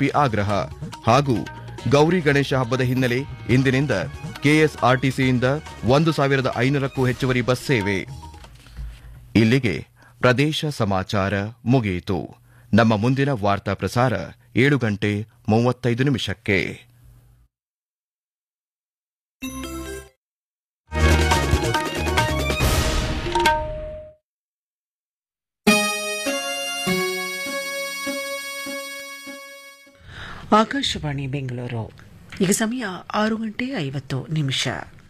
BJP ಆಗ್ರಹ ಹಾಗೂ ಗೌರಿ ಗಣೇಶ ಹಬ್ಬದ ಹಿನ್ನೆಲೆ ಇಂದಿನಿಂದ ಕೆಎಸ್ಆರ್ಟಿಸಿಯಿಂದ ಒಂದು ಸಾವಿರದ ಐನೂರಕ್ಕೂ ಹೆಚ್ಚುವರಿ ಬಸ್ ಸೇವೆ ಇಲ್ಲಿಗೆ ಪ್ರದೇಶ ಸಮಾಚಾರ ಮುಗಿಯಿತು ನಮ್ಮ ಮುಂದಿನ ವಾರ್ತಾ ಪ್ರಸಾರ ಏಳು ಗಂಟೆ ಮೂವತ್ತೈದು ನಿಮಿಷಕ್ಕೆ ಆಕಾಶವಾಣಿ ಬೆಂಗಳೂರು ಈಗ ಸಮಯ ಆರು ಗಂಟೆ ಐವತ್ತು ನಿಮಿಷ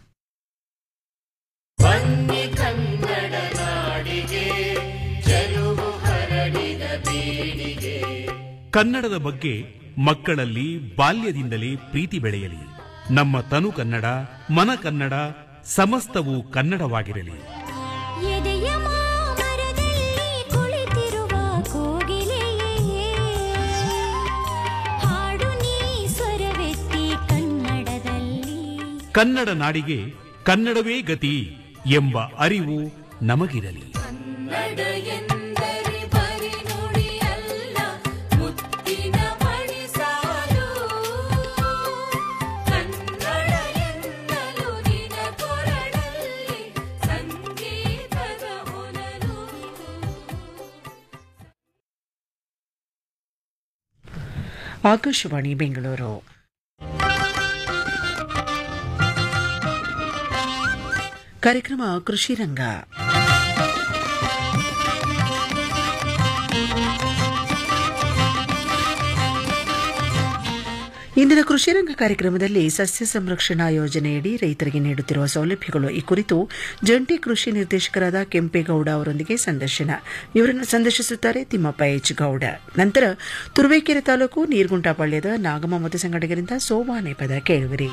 ಕನ್ನಡದ ಬಗ್ಗೆ ಮಕ್ಕಳಲ್ಲಿ ಬಾಲ್ಯದಿಂದಲೇ ಪ್ರೀತಿ ಬೆಳೆಯಲಿ ನಮ್ಮ ತನು ಕನ್ನಡ ಮನ ಕನ್ನಡ ಸಮಸ್ತವೂ ಕನ್ನಡವಾಗಿರಲಿ ಎದೆಯ ಮಾಮರದಲ್ಲಿ ಕುಳಿತಿರುವ ಕೋಗಿಲೆಯೇ ಹಾಡು ನೀ ಸ್ವರವೆತ್ತಿ ಕನ್ನಡದಲ್ಲಿ ಕನ್ನಡ ನಾಡಿಗೆ ಕನ್ನಡವೇ ಗತಿ ಎಂಬ ಅರಿವು ನಮಗಿರಲಿ ಕನ್ನಡ ಎಂದರೆ ಬರಿ ನುಡಿಯಲ್ಲ ಮುತ್ತಿನ ಮಣಿಸಾಲು ಕನ್ನಡ ಎನ್ನಲು ನಿನ ಕೊರಳಲ್ಲಿ ಸಂಗೀತದ ಹೊನಲು ಆಕಾಶವಾಣಿ ಬೆಂಗಳೂರು ಕಾರ್ಯಕ್ರಮ ಕೃಷಿ ರಂಗ ಇಂದಿನ ಕೃಷಿ ರಂಗ ಕಾರ್ಯಕ್ರಮದಲ್ಲಿ ಸಸ್ಯ ಸಂರಕ್ಷಣಾ ಯೋಜನೆಯಡಿ ರೈತರಿಗೆ ನೀಡುತ್ತಿರುವ ಸೌಲಭ್ಯಗಳು ಈ ಕುರಿತು ಜಂಟಿ ಕೃಷಿ ನಿರ್ದೇಶಕರಾದ ಕೆಂಪೇಗೌಡ ಅವರೊಂದಿಗೆ ಸಂದರ್ಶನ ಇವರನ್ನು ಸಂದರ್ಶಿಸುತ್ತಾರೆ ತಿಮ್ಮಪ್ಪ ಎಚ್ ಗೌಡ ನಂತರ ತುರುವೇಕೆರೆ ತಾಲೂಕು ನೀರ್ಗುಂಟಪಾಳ್ಯದ ನಾಗಮ್ಮ ಮತ್ತು ಸಂಘಟಕರಿಂದ ಸೋವಾನೆ ಪದ ಕೇಳುವಿರಿ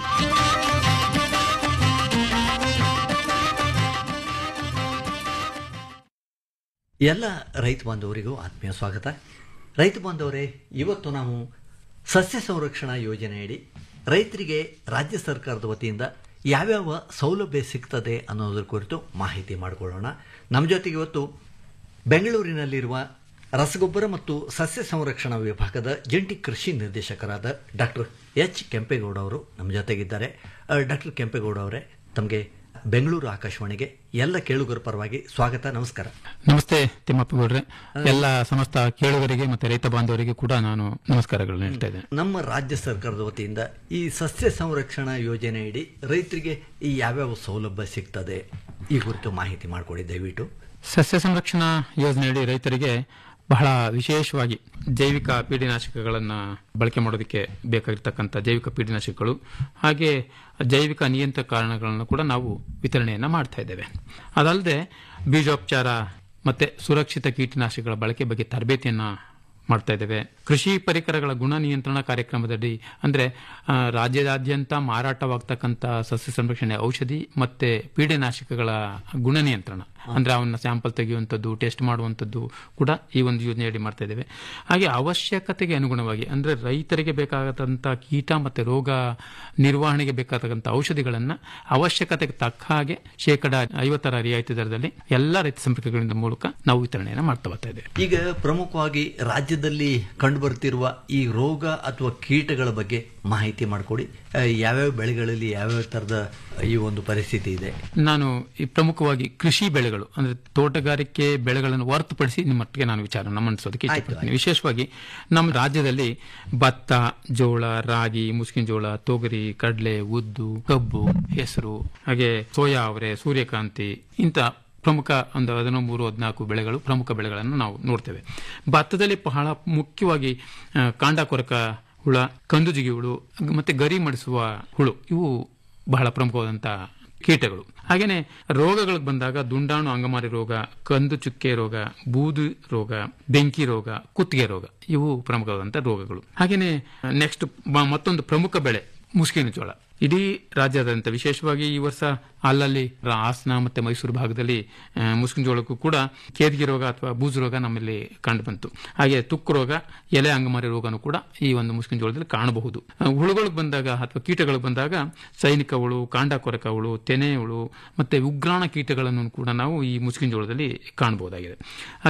ಎಲ್ಲ ರೈತ ಬಾಂಧವರಿಗೂ ಆತ್ಮೀಯ ಸ್ವಾಗತ ರೈತ ಬಾಂಧವರೇ ಇವತ್ತು ನಾವು ಸಸ್ಯ ಸಂರಕ್ಷಣಾ ಯೋಜನೆಯಡಿ ರೈತರಿಗೆ ರಾಜ್ಯ ಸರ್ಕಾರದ ವತಿಯಿಂದ ಯಾವ್ಯಾವ ಸೌಲಭ್ಯ ಸಿಗ್ತದೆ ಅನ್ನೋದ್ರ ಕುರಿತು ಮಾಹಿತಿ ಮಾಡಿಕೊಳ್ಳೋಣ ನಮ್ಮ ಜೊತೆಗೆ ಇವತ್ತು ಬೆಂಗಳೂರಿನಲ್ಲಿರುವ ರಸಗೊಬ್ಬರ ಮತ್ತು ಸಸ್ಯ ಸಂರಕ್ಷಣಾ ವಿಭಾಗದ ಜಂಟಿ ಕೃಷಿ ನಿರ್ದೇಶಕರಾದ ಡಾಕ್ಟರ್ ಎಚ್ ಕೆಂಪೇಗೌಡ ಅವರು ನಮ್ಮ ಜೊತೆಗಿದ್ದಾರೆ ಡಾಕ್ಟರ್ ಕೆಂಪೇಗೌಡ ಅವರೇ ತಮಗೆ ಬೆಂಗಳೂರು ಆಕಾಶವಾಣಿಗೆ ಎಲ್ಲ ಕೇಳುಗರ ಪರವಾಗಿ ಸ್ವಾಗತ ನಮಸ್ಕಾರ ನಮಸ್ತೆ ತಿಮ್ಮಪ್ಪ ಗೌಡ್ರೆ ಎಲ್ಲ ಸಮಸ್ತ ಕೇಳುಗರಿಗೆ ಮತ್ತೆ ರೈತ ಬಾಂಧವರಿಗೆ ಕೂಡ ನಾನು ನಮಸ್ಕಾರಗಳು ನೀಡ್ತಾ ಇದ್ದೇನೆ ನಮ್ಮ ರಾಜ್ಯ ಸರ್ಕಾರದ ವತಿಯಿಂದ ಈ ಸಸ್ಯ ಸಂರಕ್ಷಣಾ ಯೋಜನೆಯಡಿ ರೈತರಿಗೆ ಈ ಯಾವ್ಯಾವ ಸೌಲಭ್ಯ ಸಿಗ್ತದೆ ಈ ಕುರಿತು ಮಾಹಿತಿ ಮಾಡಿಕೊಡಿ ದಯವಿಟ್ಟು ಸಸ್ಯ ಸಂರಕ್ಷಣಾ ಯೋಜನೆಯಡಿ ರೈತರಿಗೆ ಬಹಳ ವಿಶೇಷವಾಗಿ ಜೈವಿಕ ಪೀಡಿನಾಶಕಗಳನ್ನು ಬಳಕೆ ಮಾಡೋದಕ್ಕೆ ಬೇಕಾಗಿರ್ತಕ್ಕಂಥ ಜೈವಿಕ ಪೀಡಿನಾಶಕಗಳು ಹಾಗೆ ಜೈವಿಕ ನಿಯಂತ್ರಕ ಕಾರಣಗಳನ್ನು ಕೂಡ ನಾವು ವಿತರಣೆಯನ್ನು ಮಾಡ್ತಾ ಇದ್ದೇವೆ ಅದಲ್ಲದೆ ಬೀಜೋಪಚಾರ ಮತ್ತೆ ಸುರಕ್ಷಿತ ಕೀಟನಾಶಕಗಳ ಬಳಕೆ ಬಗ್ಗೆ ತರಬೇತಿಯನ್ನು ಮಾಡ್ತಾ ಇದ್ದೇವೆ ಕೃಷಿ ಪರಿಕರಗಳ ಗುಣ ನಿಯಂತ್ರಣ ಕಾರ್ಯಕ್ರಮದಡಿ ಅಂದ್ರೆ ಆ, ರಾಜ್ಯದಾದ್ಯಂತ ಮಾರಾಟವಾಗ್ತಕ್ಕಂಥ ಸಸ್ಯ ಸಂರಕ್ಷಣೆ ಔಷಧಿ ಮತ್ತೆ ಪೀಡೆನಾಶಕಗಳ ಗುಣ ನಿಯಂತ್ರಣ ಅಂದ್ರೆ ಅವನ್ನ ಸ್ಯಾಂಪಲ್ ತೆಗೆಯುವಂಥದ್ದು ಟೆಸ್ಟ್ ಮಾಡುವಂಥದ್ದು ಕೂಡ ಈ ಒಂದು ಯೋಜನೆಯಡಿ ಮಾಡ್ತಾ ಇದ್ದೇವೆ ಹಾಗೆ ಅವಶ್ಯಕತೆಗೆ ಅನುಗುಣವಾಗಿ ಅಂದ್ರೆ ರೈತರಿಗೆ ಬೇಕಾಗತಕ್ಕಂಥ ಕೀಟ ಮತ್ತೆ ರೋಗ ನಿರ್ವಹಣೆಗೆ ಬೇಕಾಗತಕ್ಕಂಥ ಔಷಧಿಗಳನ್ನ ಅವಶ್ಯಕತೆಗೆ ತಕ್ಕ ಹಾಗೆ ಶೇಕಡ ಐವತ್ತರ ರಿಯಾಯಿತಿ ದರದಲ್ಲಿ ಎಲ್ಲ ರೈತ ಸಂಪರ್ಕಗಳಿಂದ ಮೂಲಕ ನಾವು ವಿತರಣೆಯನ್ನು ಮಾಡ್ತಾ ಬರ್ತಾ ಇದ್ದೇವೆ ಈಗ ಪ್ರಮುಖವಾಗಿ ರಾಜ್ಯದಲ್ಲಿ ಕಂಡುಬರ್ತಿರುವ ಈ ರೋಗ ಅಥವಾ ಕೀಟಗಳ ಬಗ್ಗೆ ಮಾಹಿತಿ ಮಾಡಿಕೊಡಿ ಆ, ಯಾವ್ಯಾವ ಬೆಳೆಗಳಲ್ಲಿ ಯಾವ್ಯಾವ ಥರದ ಈ ಒಂದು ಪರಿಸ್ಥಿತಿ ಇದೆ ನಾನು ಈ ಪ್ರಮುಖವಾಗಿ ಕೃಷಿ ಬೆಳೆಗಳು ಅಂದ್ರೆ ತೋಟಗಾರಿಕೆ ಬೆಳೆಗಳನ್ನು ಹೊರತುಪಡಿಸಿ ನಿಮ್ಮೊಟ್ಟಿಗೆ ನಾನು ವಿಚಾರ ಮಂಡಿಸೋದಕ್ಕೆ ಇಷ್ಟಪಡ್ತೀನಿ ವಿಶೇಷವಾಗಿ ನಮ್ಮ ರಾಜ್ಯದಲ್ಲಿ ಭತ್ತ ಜೋಳ ರಾಗಿ ಮುಸ್ಕಿನ ಜೋಳ ತೊಗರಿ ಕಡಲೆ ಉದ್ದು ಕಬ್ಬು ಹೆಸರು ಹಾಗೆ ಸೋಯಾ ಅವರೆ ಸೂರ್ಯಕಾಂತಿ ಇಂಥ ಪ್ರಮುಖ ಒಂದು ಹದಿನೊ ಮೂರು ಹದಿನಾಲ್ಕು ಬೆಳೆಗಳು ಪ್ರಮುಖ ಬೆಳೆಗಳನ್ನು ನಾವು ನೋಡ್ತೇವೆ ಭತ್ತದಲ್ಲಿ ಬಹಳ ಮುಖ್ಯವಾಗಿ ಆ, ಕಾಂಡ ಕೊರಕ ಹುಳ ಕಂದುಜಿಗಿ ಹುಳು ಮತ್ತೆ ಗರಿ ಮಡಿಸುವ ಹುಳು ಇವು ಬಹಳ ಪ್ರಮುಖವಾದಂಥ ಕೀಟಗಳು ಹಾಗೇನೆ ರೋಗಗಳಿಗೆ ಬಂದಾಗ ದುಂಡಾಣು ಅಂಗಮಾರಿ ರೋಗ ಕಂದು ಚುಕ್ಕೆ ರೋಗ ಬೂದು ರೋಗ ಬೆಂಕಿ ರೋಗ ಕುತ್ತಿಗೆ ರೋಗ ಇವು ಪ್ರಮುಖವಾದಂಥ ರೋಗಗಳು ಹಾಗೇನೆ ನೆಕ್ಸ್ಟ್ ಮತ್ತೊಂದು ಪ್ರಮುಖ ಬೆಳೆ ಮುಸ್ಕಿನ ಜೋಳ ಇಡೀ ರಾಜ್ಯಾದ್ಯಂತ ವಿಶೇಷವಾಗಿ ಈ ವರ್ಷ ಅಲ್ಲಲ್ಲಿ ರ- ಹಾಸನ ಮತ್ತೆ ಮೈಸೂರು ಭಾಗದಲ್ಲಿ ಆ, ಮುಸ್ಕಿನ ಜೋಳಕ್ಕೂ ಕೂಡ ಕೇದಿಗೆ ರೋಗ ಅಥವಾ ಬೂಜು ರೋಗ ನಮ್ಮಲ್ಲಿ ಕಂಡು ಬಂತು ಹಾಗೆ ತುಕ್ಕು ರೋಗ ಎಲೆ ಅಂಗಮಾರಿ ರೋಗನೂ ಕೂಡ ಈ ಒಂದು ಮುಸ್ಕಿನ ಜೋಳದಲ್ಲಿ ಕಾಣಬಹುದು ಆ, ಹುಳುಗಳು ಬಂದಾಗ ಅಥವಾ ಕೀಟಗಳು ಬಂದಾಗ ಸೈನಿಕ ಹುಳು ಕಾಂಡ ಕೊರಕ ಹುಳು ತೆನೆ ಹುಳು ಮತ್ತೆ ಉಗ್ರಾಣ ಕೀಟಗಳನ್ನು ಕೂಡ ನಾವು ಈ ಮುಸ್ಕಿನ ಜೋಳದಲ್ಲಿ ಕಾಣಬಹುದಾಗಿದೆ ಹಾಗೆ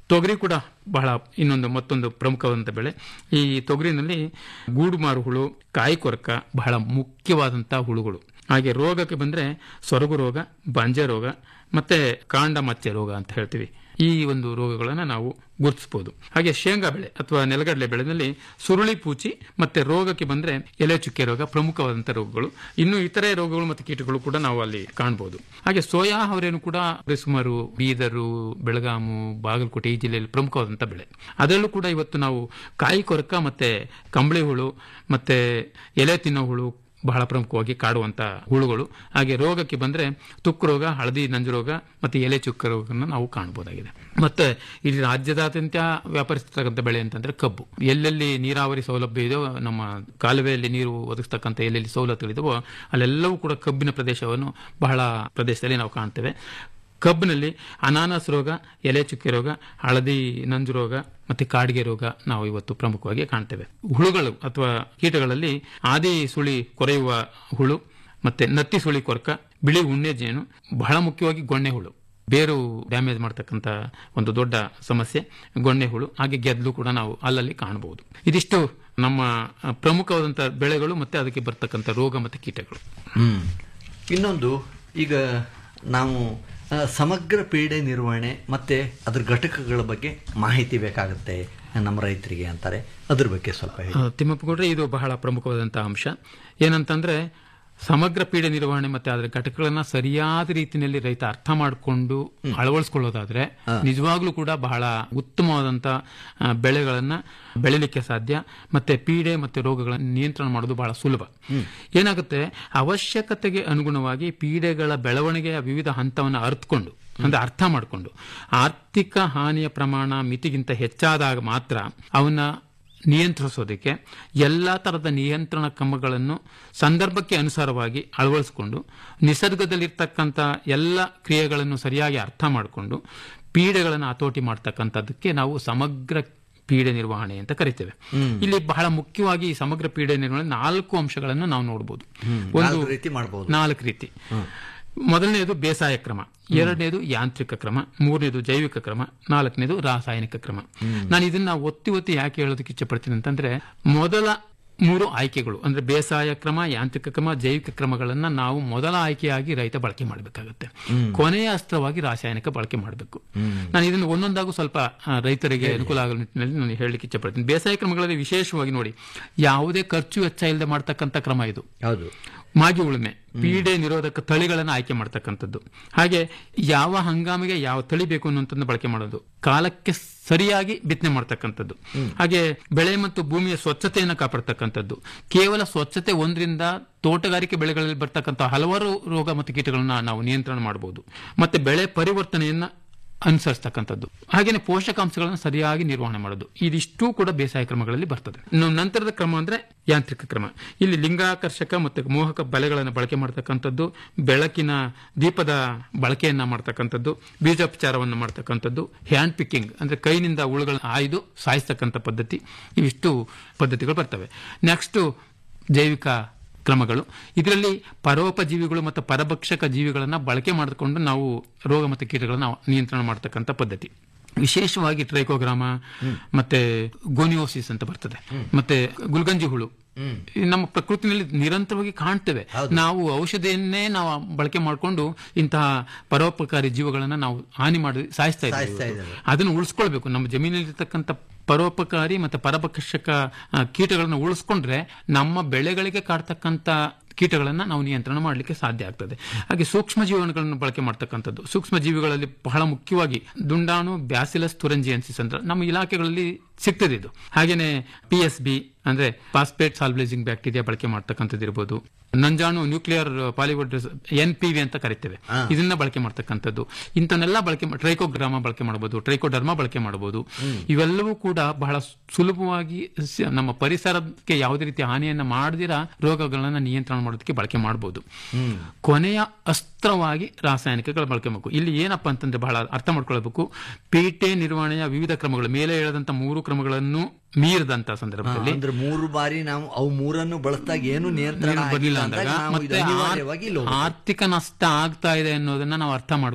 ತೊಗರಿ ಕೂಡ ಬಹಳ ಇನ್ನೊಂದು ಮತ್ತೊಂದು ಪ್ರಮುಖವಾದಂಥ ಬೆಳೆ ಈ ತೊಗರಿನಲ್ಲಿ ಗೂಡುಮಾರು ಹುಳು ಕಾಯಿ ಕೊರಕ ಬಹಳ ಮುಖ್ಯವಾದಂತಹ ಹುಳುಗಳು ಹಾಗೆ ರೋಗಕ್ಕೆ ಬಂದ್ರೆ ಸೊರಗು ರೋಗ ಬಂಜೆ ರೋಗ ಮತ್ತೆ ಕಾಂಡ ಮಚ್ಚೆ ರೋಗ ಅಂತ ಹೇಳ್ತೀವಿ ಈ ಒಂದು ರೋಗಗಳನ್ನು ನಾವು ಗುರುತಿಸಬಹುದು ಹಾಗೆ ಶೇಂಗಾ ಬೆಳೆ ಅಥವಾ ನೆಲಗಡಲೆ ಬೆಳೆನಲ್ಲಿ ಸುರುಳಿ ಪೂಚಿ ಮತ್ತೆ ರೋಗಕ್ಕೆ ಬಂದ್ರೆ ಎಲೆ ಚುಕ್ಕೆ ರೋಗ ಪ್ರಮುಖವಾದಂತಹ ರೋಗಗಳು ಇನ್ನು ಇತರೆ ರೋಗಗಳು ಮತ್ತು ಕೀಟಗಳು ಕೂಡ ನಾವು ಅಲ್ಲಿ ಕಾಣಬಹುದು ಹಾಗೆ ಸೋಯಾ ಅವರೇನು ಕೂಡ ಸುಮಾರು ಬೀದರು ಬೆಳಗಾಮು ಬಾಗಲಕೋಟೆ ಈ ಜಿಲ್ಲೆಯಲ್ಲಿ ಪ್ರಮುಖವಾದಂತಹ ಬೆಳೆ ಅದರಲ್ಲೂ ಕೂಡ ಇವತ್ತು ನಾವು ಕಾಯಿ ಕೊರಕ ಮತ್ತೆ ಕಂಬಳಿ ಹುಳು ಮತ್ತೆ ಎಲೆ ತಿನ್ನೋ ಹುಳು ಬಹಳ ಪ್ರಮುಖವಾಗಿ ಕಾಡುವಂತ ಹುಳುಗಳು ಹಾಗೆ ರೋಗಕ್ಕೆ ಬಂದ್ರೆ ತುಕ್ಕು ರೋಗ ಹಳದಿ ನಂಜು ರೋಗ ಮತ್ತೆ ಎಲೆ ಚುಕ್ಕ ರೋಗವನ್ನು ನಾವು ಕಾಣಬಹುದಾಗಿದೆ ಮತ್ತೆ ಇಲ್ಲಿ ರಾಜ್ಯದಾದ್ಯಂತ ವ್ಯಾಪರಿಸತಕ್ಕಂಥ ಬೆಳೆ ಅಂತಂದ್ರೆ ಕಬ್ಬು ಎಲ್ಲೆಲ್ಲಿ ನೀರಾವರಿ ಸೌಲಭ್ಯ ಇದೆಯೋ ನಮ್ಮ ಕಾಲುವೆಯಲ್ಲಿ ನೀರು ಒದಗಿಸ್ತಕ್ಕಂಥ ಎಲ್ಲೆಲ್ಲಿ ಸವಲತ್ತುಗಳಿದವೋ ಅಲ್ಲೆಲ್ಲವೂ ಕೂಡ ಕಬ್ಬಿನ ಪ್ರದೇಶವನ್ನು ಬಹಳ ಪ್ರದೇಶದಲ್ಲಿ ನಾವು ಕಾಣ್ತೇವೆ ಕಬ್ಬಿನಲ್ಲಿ ಅನಾನಸ್ ರೋಗ ಎಲೆ ಚುಕ್ಕೆ ರೋಗ ಹಳದಿ ನಂಜು ರೋಗ ಮತ್ತೆ ಕಾಡಿಗೆ ರೋಗ ನಾವು ಇವತ್ತು ಪ್ರಮುಖವಾಗಿ ಕಾಣ್ತೇವೆ ಹುಳುಗಳು ಅಥವಾ ಕೀಟಗಳಲ್ಲಿ ಆದಿ ಸುಳಿ ಕೊರೆಯುವ ಹುಳು ಮತ್ತೆ ನತ್ತಿ ಸುಳಿ ಕೊರಕ ಬಿಳಿ ಉಣ್ಣೆ ಜೇನು ಬಹಳ ಮುಖ್ಯವಾಗಿ ಗೊಣ್ಣೆ ಹುಳು ಬೇರು ಡ್ಯಾಮೇಜ್ ಮಾಡ್ತಕ್ಕಂಥ ಒಂದು ದೊಡ್ಡ ಸಮಸ್ಯೆ ಗೊಣ್ಣೆ ಹುಳು ಹಾಗೆ ಗೆದ್ಲು ಕೂಡ ನಾವು ಅಲ್ಲಲ್ಲಿ ಕಾಣಬಹುದು ಇದಿಷ್ಟು ನಮ್ಮ ಪ್ರಮುಖವಾದಂತಹ ಬೆಳೆಗಳು ಮತ್ತೆ ಅದಕ್ಕೆ ಬರ್ತಕ್ಕಂಥ ರೋಗ ಮತ್ತೆ ಕೀಟಗಳು ಹ್ಮ್ ಇನ್ನೊಂದು ಈಗ ನಾವು ಆ, ಸಮಗ್ರ ಪೀಡೆ ನಿರ್ವಹಣೆ ಮತ್ತೆ ಅದ್ರ ಘಟಕಗಳ ಬಗ್ಗೆ ಮಾಹಿತಿ ಬೇಕಾಗುತ್ತೆ ನಮ್ಮ ರೈತರಿಗೆ ಅಂತಾರೆ ಅದ್ರ ಬಗ್ಗೆ ಸ್ವಲ್ಪ ಹೇಳಿ ಆ, ತಿಮ್ಮಪ್ಪ ಗೌಡ್ರೆ ಇದು ಬಹಳ ಪ್ರಮುಖವಾದಂತಹ ಅಂಶ ಏನಂತಂದ್ರೆ ಸಮಗ್ರ ಪೀಡೆ ನಿರ್ವಹಣೆ ಮತ್ತೆ ಅದರ ಘಟಕಗಳನ್ನ ಸರಿಯಾದ ರೀತಿಯಲ್ಲಿ ರೈತ ಅರ್ಥ ಮಾಡಿಕೊಂಡು ಅಳವಡಿಸ್ಕೊಳ್ಳೋದಾದ್ರೆ ನಿಜವಾಗ್ಲೂ ಕೂಡ ಬಹಳ ಉತ್ತಮವಾದಂತ ಆ, ಬೆಳೆಗಳನ್ನ ಬೆಳಿಲಿಕ್ಕೆ ಸಾಧ್ಯ ಮತ್ತೆ ಪೀಡೆ ಮತ್ತೆ ರೋಗಗಳನ್ನು ನಿಯಂತ್ರಣ ಮಾಡೋದು ಬಹಳ ಸುಲಭ ಏನಾಗುತ್ತೆ ಅವಶ್ಯಕತೆಗೆ ಅನುಗುಣವಾಗಿ ಪೀಡೆಗಳ ಬೆಳವಣಿಗೆಯ ವಿವಿಧ ಹಂತವನ್ನು ಅರ್ಥಕೊಂಡು ಅಂದ್ರೆ ಅರ್ಥ ಮಾಡಿಕೊಂಡು ಆರ್ಥಿಕ ಹಾನಿಯ ಪ್ರಮಾಣ ಮಿತಿಗಿಂತ ಹೆಚ್ಚಾದಾಗ ಮಾತ್ರ ಅವನ್ನ ನಿಯಂತ್ರಿಸೋದಕ್ಕೆ ಎಲ್ಲ ತರದ ನಿಯಂತ್ರಣ ಕ್ರಮಗಳನ್ನು ಸಂದರ್ಭಕ್ಕೆ ಅನುಸಾರವಾಗಿ ಅಳವಡಿಸಿಕೊಂಡು ನಿಸರ್ಗದಲ್ಲಿರ್ತಕ್ಕಂಥ ಎಲ್ಲ ಕ್ರಿಯೆಗಳನ್ನು ಸರಿಯಾಗಿ ಅರ್ಥ ಮಾಡಿಕೊಂಡು ಪೀಡೆಗಳನ್ನು ಹತೋಟಿ ಮಾಡ್ತಕ್ಕಂಥದ್ದಕ್ಕೆ ನಾವು ಸಮಗ್ರ ಪೀಡೆ ನಿರ್ವಹಣೆ ಅಂತ ಕರಿತೇವೆ ಇಲ್ಲಿ ಬಹಳ ಮುಖ್ಯವಾಗಿ ಈ ಸಮಗ್ರ ಪೀಡೆ ನಿರ್ವಹಣೆ ನಾಲ್ಕು ಅಂಶಗಳನ್ನು ನಾವು ನೋಡಬಹುದು ನಾಲ್ಕು ರೀತಿ ಮಾಡಬಹುದು ನಾಲ್ಕು ರೀತಿ ಮೊದಲನೇದು ಬೇಸಾಯ ಕ್ರಮ ಎರಡನೇದು ಯಾಂತ್ರಿಕ ಕ್ರಮ ಮೂರನೇದು ಜೈವಿಕ ಕ್ರಮ ನಾಲ್ಕನೇದು ರಾಸಾಯನಿಕ ಕ್ರಮ ನಾನು ಇದನ್ನ ಒತ್ತಿ ಒತ್ತಿ ಯಾಕೆ ಹೇಳೋದಕ್ಕೆ ಇಚ್ಛಪಡ್ತೀನಿ ಅಂತಂದ್ರೆ ಮೊದಲ ಮೂರು ಆಯ್ಕೆಗಳು ಅಂದ್ರೆ ಬೇಸಾಯ ಕ್ರಮ ಯಾಂತ್ರಿಕ ಕ್ರಮ ಜೈವಿಕ ಕ್ರಮಗಳನ್ನ ನಾವು ಮೊದಲ ಆಯ್ಕೆಯಾಗಿ ರೈತ ಬಳಕೆ ಮಾಡಬೇಕಾಗುತ್ತೆ ಕೊನೆಯ ಅಸ್ತ್ರವಾಗಿ ರಾಸಾಯನಿಕ ಬಳಕೆ ಮಾಡಬೇಕು ನಾನು ಇದನ್ನು ಒಂದೊಂದಾಗೂ ಸ್ವಲ್ಪ ಆ, ರೈತರಿಗೆ ಅನುಕೂಲ ಆಗೋ ನಿಟ್ಟಿನಲ್ಲಿ ನಾನು ಹೇಳಲಿಕ್ಕೆ ಇಚ್ಛಪಡ್ತೀನಿ ಬೇಸಾಯ ಕ್ರಮಗಳಲ್ಲಿ ವಿಶೇಷವಾಗಿ ನೋಡಿ ಯಾವುದೇ ಖರ್ಚು ವೆಚ್ಚ ಇಲ್ಲದೆ ಮಾಡ್ತಕ್ಕಂಥ ಕ್ರಮ ಇದು ಹೌದು ಮಾಗಿ ಉಳುಮೆ ಪೀಡೆ ನಿರೋಧಕ ತಳಿಗಳನ್ನು ಆಯ್ಕೆ ಮಾಡ್ತಕ್ಕಂಥದ್ದು ಹಾಗೆ ಯಾವ ಹಂಗಾಮಿಗೆ ಯಾವ ತಳಿ ಬೇಕು ಅನ್ನೋಂಥದ್ದು ಬಳಕೆ ಮಾಡೋದು ಕಾಲಕ್ಕೆ ಸರಿಯಾಗಿ ಬಿತ್ತನೆ ಮಾಡ್ತಕ್ಕಂಥದ್ದು ಹಾಗೆ ಬೆಳೆ ಮತ್ತು ಭೂಮಿಯ ಸ್ವಚ್ಛತೆಯನ್ನು ಕಾಪಾಡ್ತಕ್ಕಂಥದ್ದು ಕೇವಲ ಸ್ವಚ್ಛತೆ ಒಂದರಿಂದ ತೋಟಗಾರಿಕೆ ಬೆಳೆಗಳಲ್ಲಿ ಬರ್ತಕ್ಕಂಥ ಹಲವಾರು ರೋಗ ಮತ್ತು ಕೀಟಗಳನ್ನ ನಾವು ನಿಯಂತ್ರಣ ಮಾಡಬಹುದು ಮತ್ತೆ ಬೆಳೆ ಪರಿವರ್ತನೆಯನ್ನ ಅನುಸರಿಸ್ತಕ್ಕಂಥದ್ದು ಹಾಗೇನೆ ಪೋಷಕಾಂಶಗಳನ್ನು ಸರಿಯಾಗಿ ನಿರ್ವಹಣೆ ಮಾಡೋದು ಇದಿಷ್ಟೂ ಕೂಡ ಬೇಸಾಯ ಕ್ರಮಗಳಲ್ಲಿ ಬರ್ತದೆ ಇನ್ನು ನಂತರದ ಕ್ರಮ ಅಂದ್ರೆ ಯಾಂತ್ರಿಕ ಕ್ರಮ ಇಲ್ಲಿ ಲಿಂಗಾಕರ್ಷಕ ಮತ್ತು ಮೋಹಕ ಬಲೆಗಳನ್ನು ಬಳಕೆ ಮಾಡ್ತಕ್ಕಂಥದ್ದು ಬೆಳಕಿನ ದೀಪದ ಬಳಕೆಯನ್ನ ಮಾಡ್ತಕ್ಕಂಥದ್ದು ಬೀಜೋಪಚಾರವನ್ನು ಮಾಡ್ತಕ್ಕಂಥದ್ದು ಹ್ಯಾಂಡ್ ಪಿಕ್ಕಿಂಗ್ ಅಂದ್ರೆ ಕೈನಿಂದ ಹುಳುಗಳನ್ನ ಆಯ್ದು ಸಾಯಿಸ್ತಕ್ಕಂಥ ಪದ್ಧತಿ ಇವಿಷ್ಟು ಪದ್ಧತಿಗಳು ಬರ್ತವೆ ನೆಕ್ಸ್ಟ್ ಜೈವಿಕ ಕ್ರಮಗಳು ಇದರಲ್ಲಿ ಪರೋಪಜೀವಿಗಳು ಮತ್ತು ಪರಭಕ್ಷಕ ಜೀವಿಗಳನ್ನ ಬಳಕೆ ಮಾಡಿಕೊಂಡು ನಾವು ರೋಗ ಮತ್ತು ಕೀಟಗಳನ್ನ ನಿಯಂತ್ರಣ ಮಾಡತಕ್ಕಂಥ ಪದ್ಧತಿ ವಿಶೇಷವಾಗಿ ಟ್ರೈಕೋಗ್ರಾಮ ಮತ್ತೆ ಗೋನಿಯೋಸಿಸ್ ಅಂತ ಬರ್ತದೆ ಮತ್ತೆ ಗುಲ್ಗಂಜಿ ಹುಳು ಈ ನಮ್ಮ ಪ್ರಕೃತಿನಲ್ಲಿ ನಿರಂತರವಾಗಿ ಕಾಣ್ತೇವೆ ನಾವು ಔಷಧಿಯನ್ನೇ ನಾವು ಬಳಕೆ ಮಾಡಿಕೊಂಡು ಇಂತಹ ಪರೋಪಕಾರಿ ಜೀವಗಳನ್ನ ನಾವು ಹಾನಿ ಮಾಡಿ ಸಾಯಿಸ್ತಾ ಸಾಯಿಸ್ತಾ ಇದ್ದೇವೆ ಇದ್ದೇವೆ. ಅದನ್ನು ಉಳಿಸ್ಕೊಳ್ಬೇಕು ನಮ್ಮ ಜಮೀನಲ್ಲಿರ್ತಕ್ಕಂಥ ಪರೋಪಕಾರಿ ಮತ್ತೆ ಪರಭಕ್ಷಕ ಆ, ಕೀಟಗಳನ್ನ ಉಳಿಸ್ಕೊಂಡ್ರೆ ನಮ್ಮ ಬೆಳೆಗಳಿಗೆ ಕಾಡ್ತಕ್ಕಂಥ ಕೀಟಗಳನ್ನ ನಾವು ನಿಯಂತ್ರಣ ಮಾಡಲಿಕ್ಕೆ ಸಾಧ್ಯ ಆಗ್ತದೆ ಹಾಗೆ ಸೂಕ್ಷ್ಮ ಜೀವನಗಳನ್ನು ಬಳಕೆ ಮಾಡ್ತಕ್ಕಂಥದ್ದು ಸೂಕ್ಷ್ಮ ಜೀವಿಗಳಲ್ಲಿ ಬಹಳ ಮುಖ್ಯವಾಗಿ ದುಂಡಾಣು ಬ್ಯಾಸಿಲಸ್ ತುರಂಜಿಯನ್ಸಿಸ್ ಅಂತ ನಮ್ಮ ಇಲಾಖೆಗಳಲ್ಲಿ ಸಿಗ್ತದೆ ಇದು ಹಾಗೇನೆ ಪಿ ಎಸ್ ಬಿ ಅಂದ್ರೆ ಪಾಸ್ಪೇಟ್ ಸಾಲ್ಬ್ಲೈಸಿಂಗ್ ಬ್ಯಾಕ್ಟೀರಿಯಾ ಬಳಕೆ ಮಾಡ್ತಕ್ಕಂಥದ್ದು ಇರ್ಬೋದು ನಂಜಾಣು nuclear polywood N P V ಅಂತ ಕರಿತೇವೆ ಇದನ್ನ ಬಳಕೆ ಮಾಡ್ತಕ್ಕಂಥದ್ದು ಇಂಥನ್ನೆಲ್ಲ ಬಳಕೆ ಮಾ- ಟ್ರೈಕೋಗ್ರಾಮ ಬಳಕೆ ಮಾಡಬಹುದು ಟ್ರೈಕೋಡರ್ಮಾ ಬಳಕೆ ಮಾಡಬಹುದು ಇವೆಲ್ಲವೂ ಕೂಡ ಬಹಳ ಸುಲಭವಾಗಿ ಸ- ನಮ್ಮ ಪರಿಸರಕ್ಕೆ ಯಾವುದೇ ರೀತಿ ಹಾನಿಯನ್ನ ಮಾಡದಿರ ರೋಗಗಳನ್ನ ನಿಯಂತ್ರಣ ಮಾಡೋದಕ್ಕೆ ಬಳಕೆ ಮಾಡಬಹುದು ಕೊನೆಯ ಅಸ್ತ್ರವಾಗಿ ರಾಸಾಯನಿಕಗಳ ಬಳಕೆ ಮಾಡಬೇಕು ಇಲ್ಲಿ ಏನಪ್ಪಾ ಅಂತಂದ್ರೆ ಬಹಳ ಅರ್ಥ ಮಾಡ್ಕೊಳ್ಬೇಕು ಪೀಟೆ ನಿರ್ವಹಣೆಯ ವಿವಿಧ ಕ್ರಮಗಳು ಮೇಲೆ ಹೇಳದಂತ ಮೂರು ಕ್ರಮಗಳನ್ನು ಮೀರಿದಂತ ಸಂದರ್ಭದಲ್ಲಿ ಅಂದ್ರೆ ಮೂರು ಬಾರಿ ನಾವು ಅವು ಮೂರನ್ನು ಬಳಸಿದಾಗ ಏನು ನಿಯಂತ್ರಣ ನೀರು ಬರ್ಲಿಲ್ಲ ಆಗಿಲ್ಲ ಅಂದಾಗ ಅಂದಾಗ ನಾವು ಇದು ಮತ್ತೆ ಅನಿವಾರ್ಯವಾಗಿ ಇಲ್ಲಿ ಆರ್- ಹೋಗ್ಬೇಕು. ಆರ್ಥಿಕ ನಷ್ಟ ಆಗ್ತಾ ಇದೆ ಅನ್ನೋದನ್ನ ನಾವು ಅರ್ಥ ಮಾಡ್ಕೊಂಡು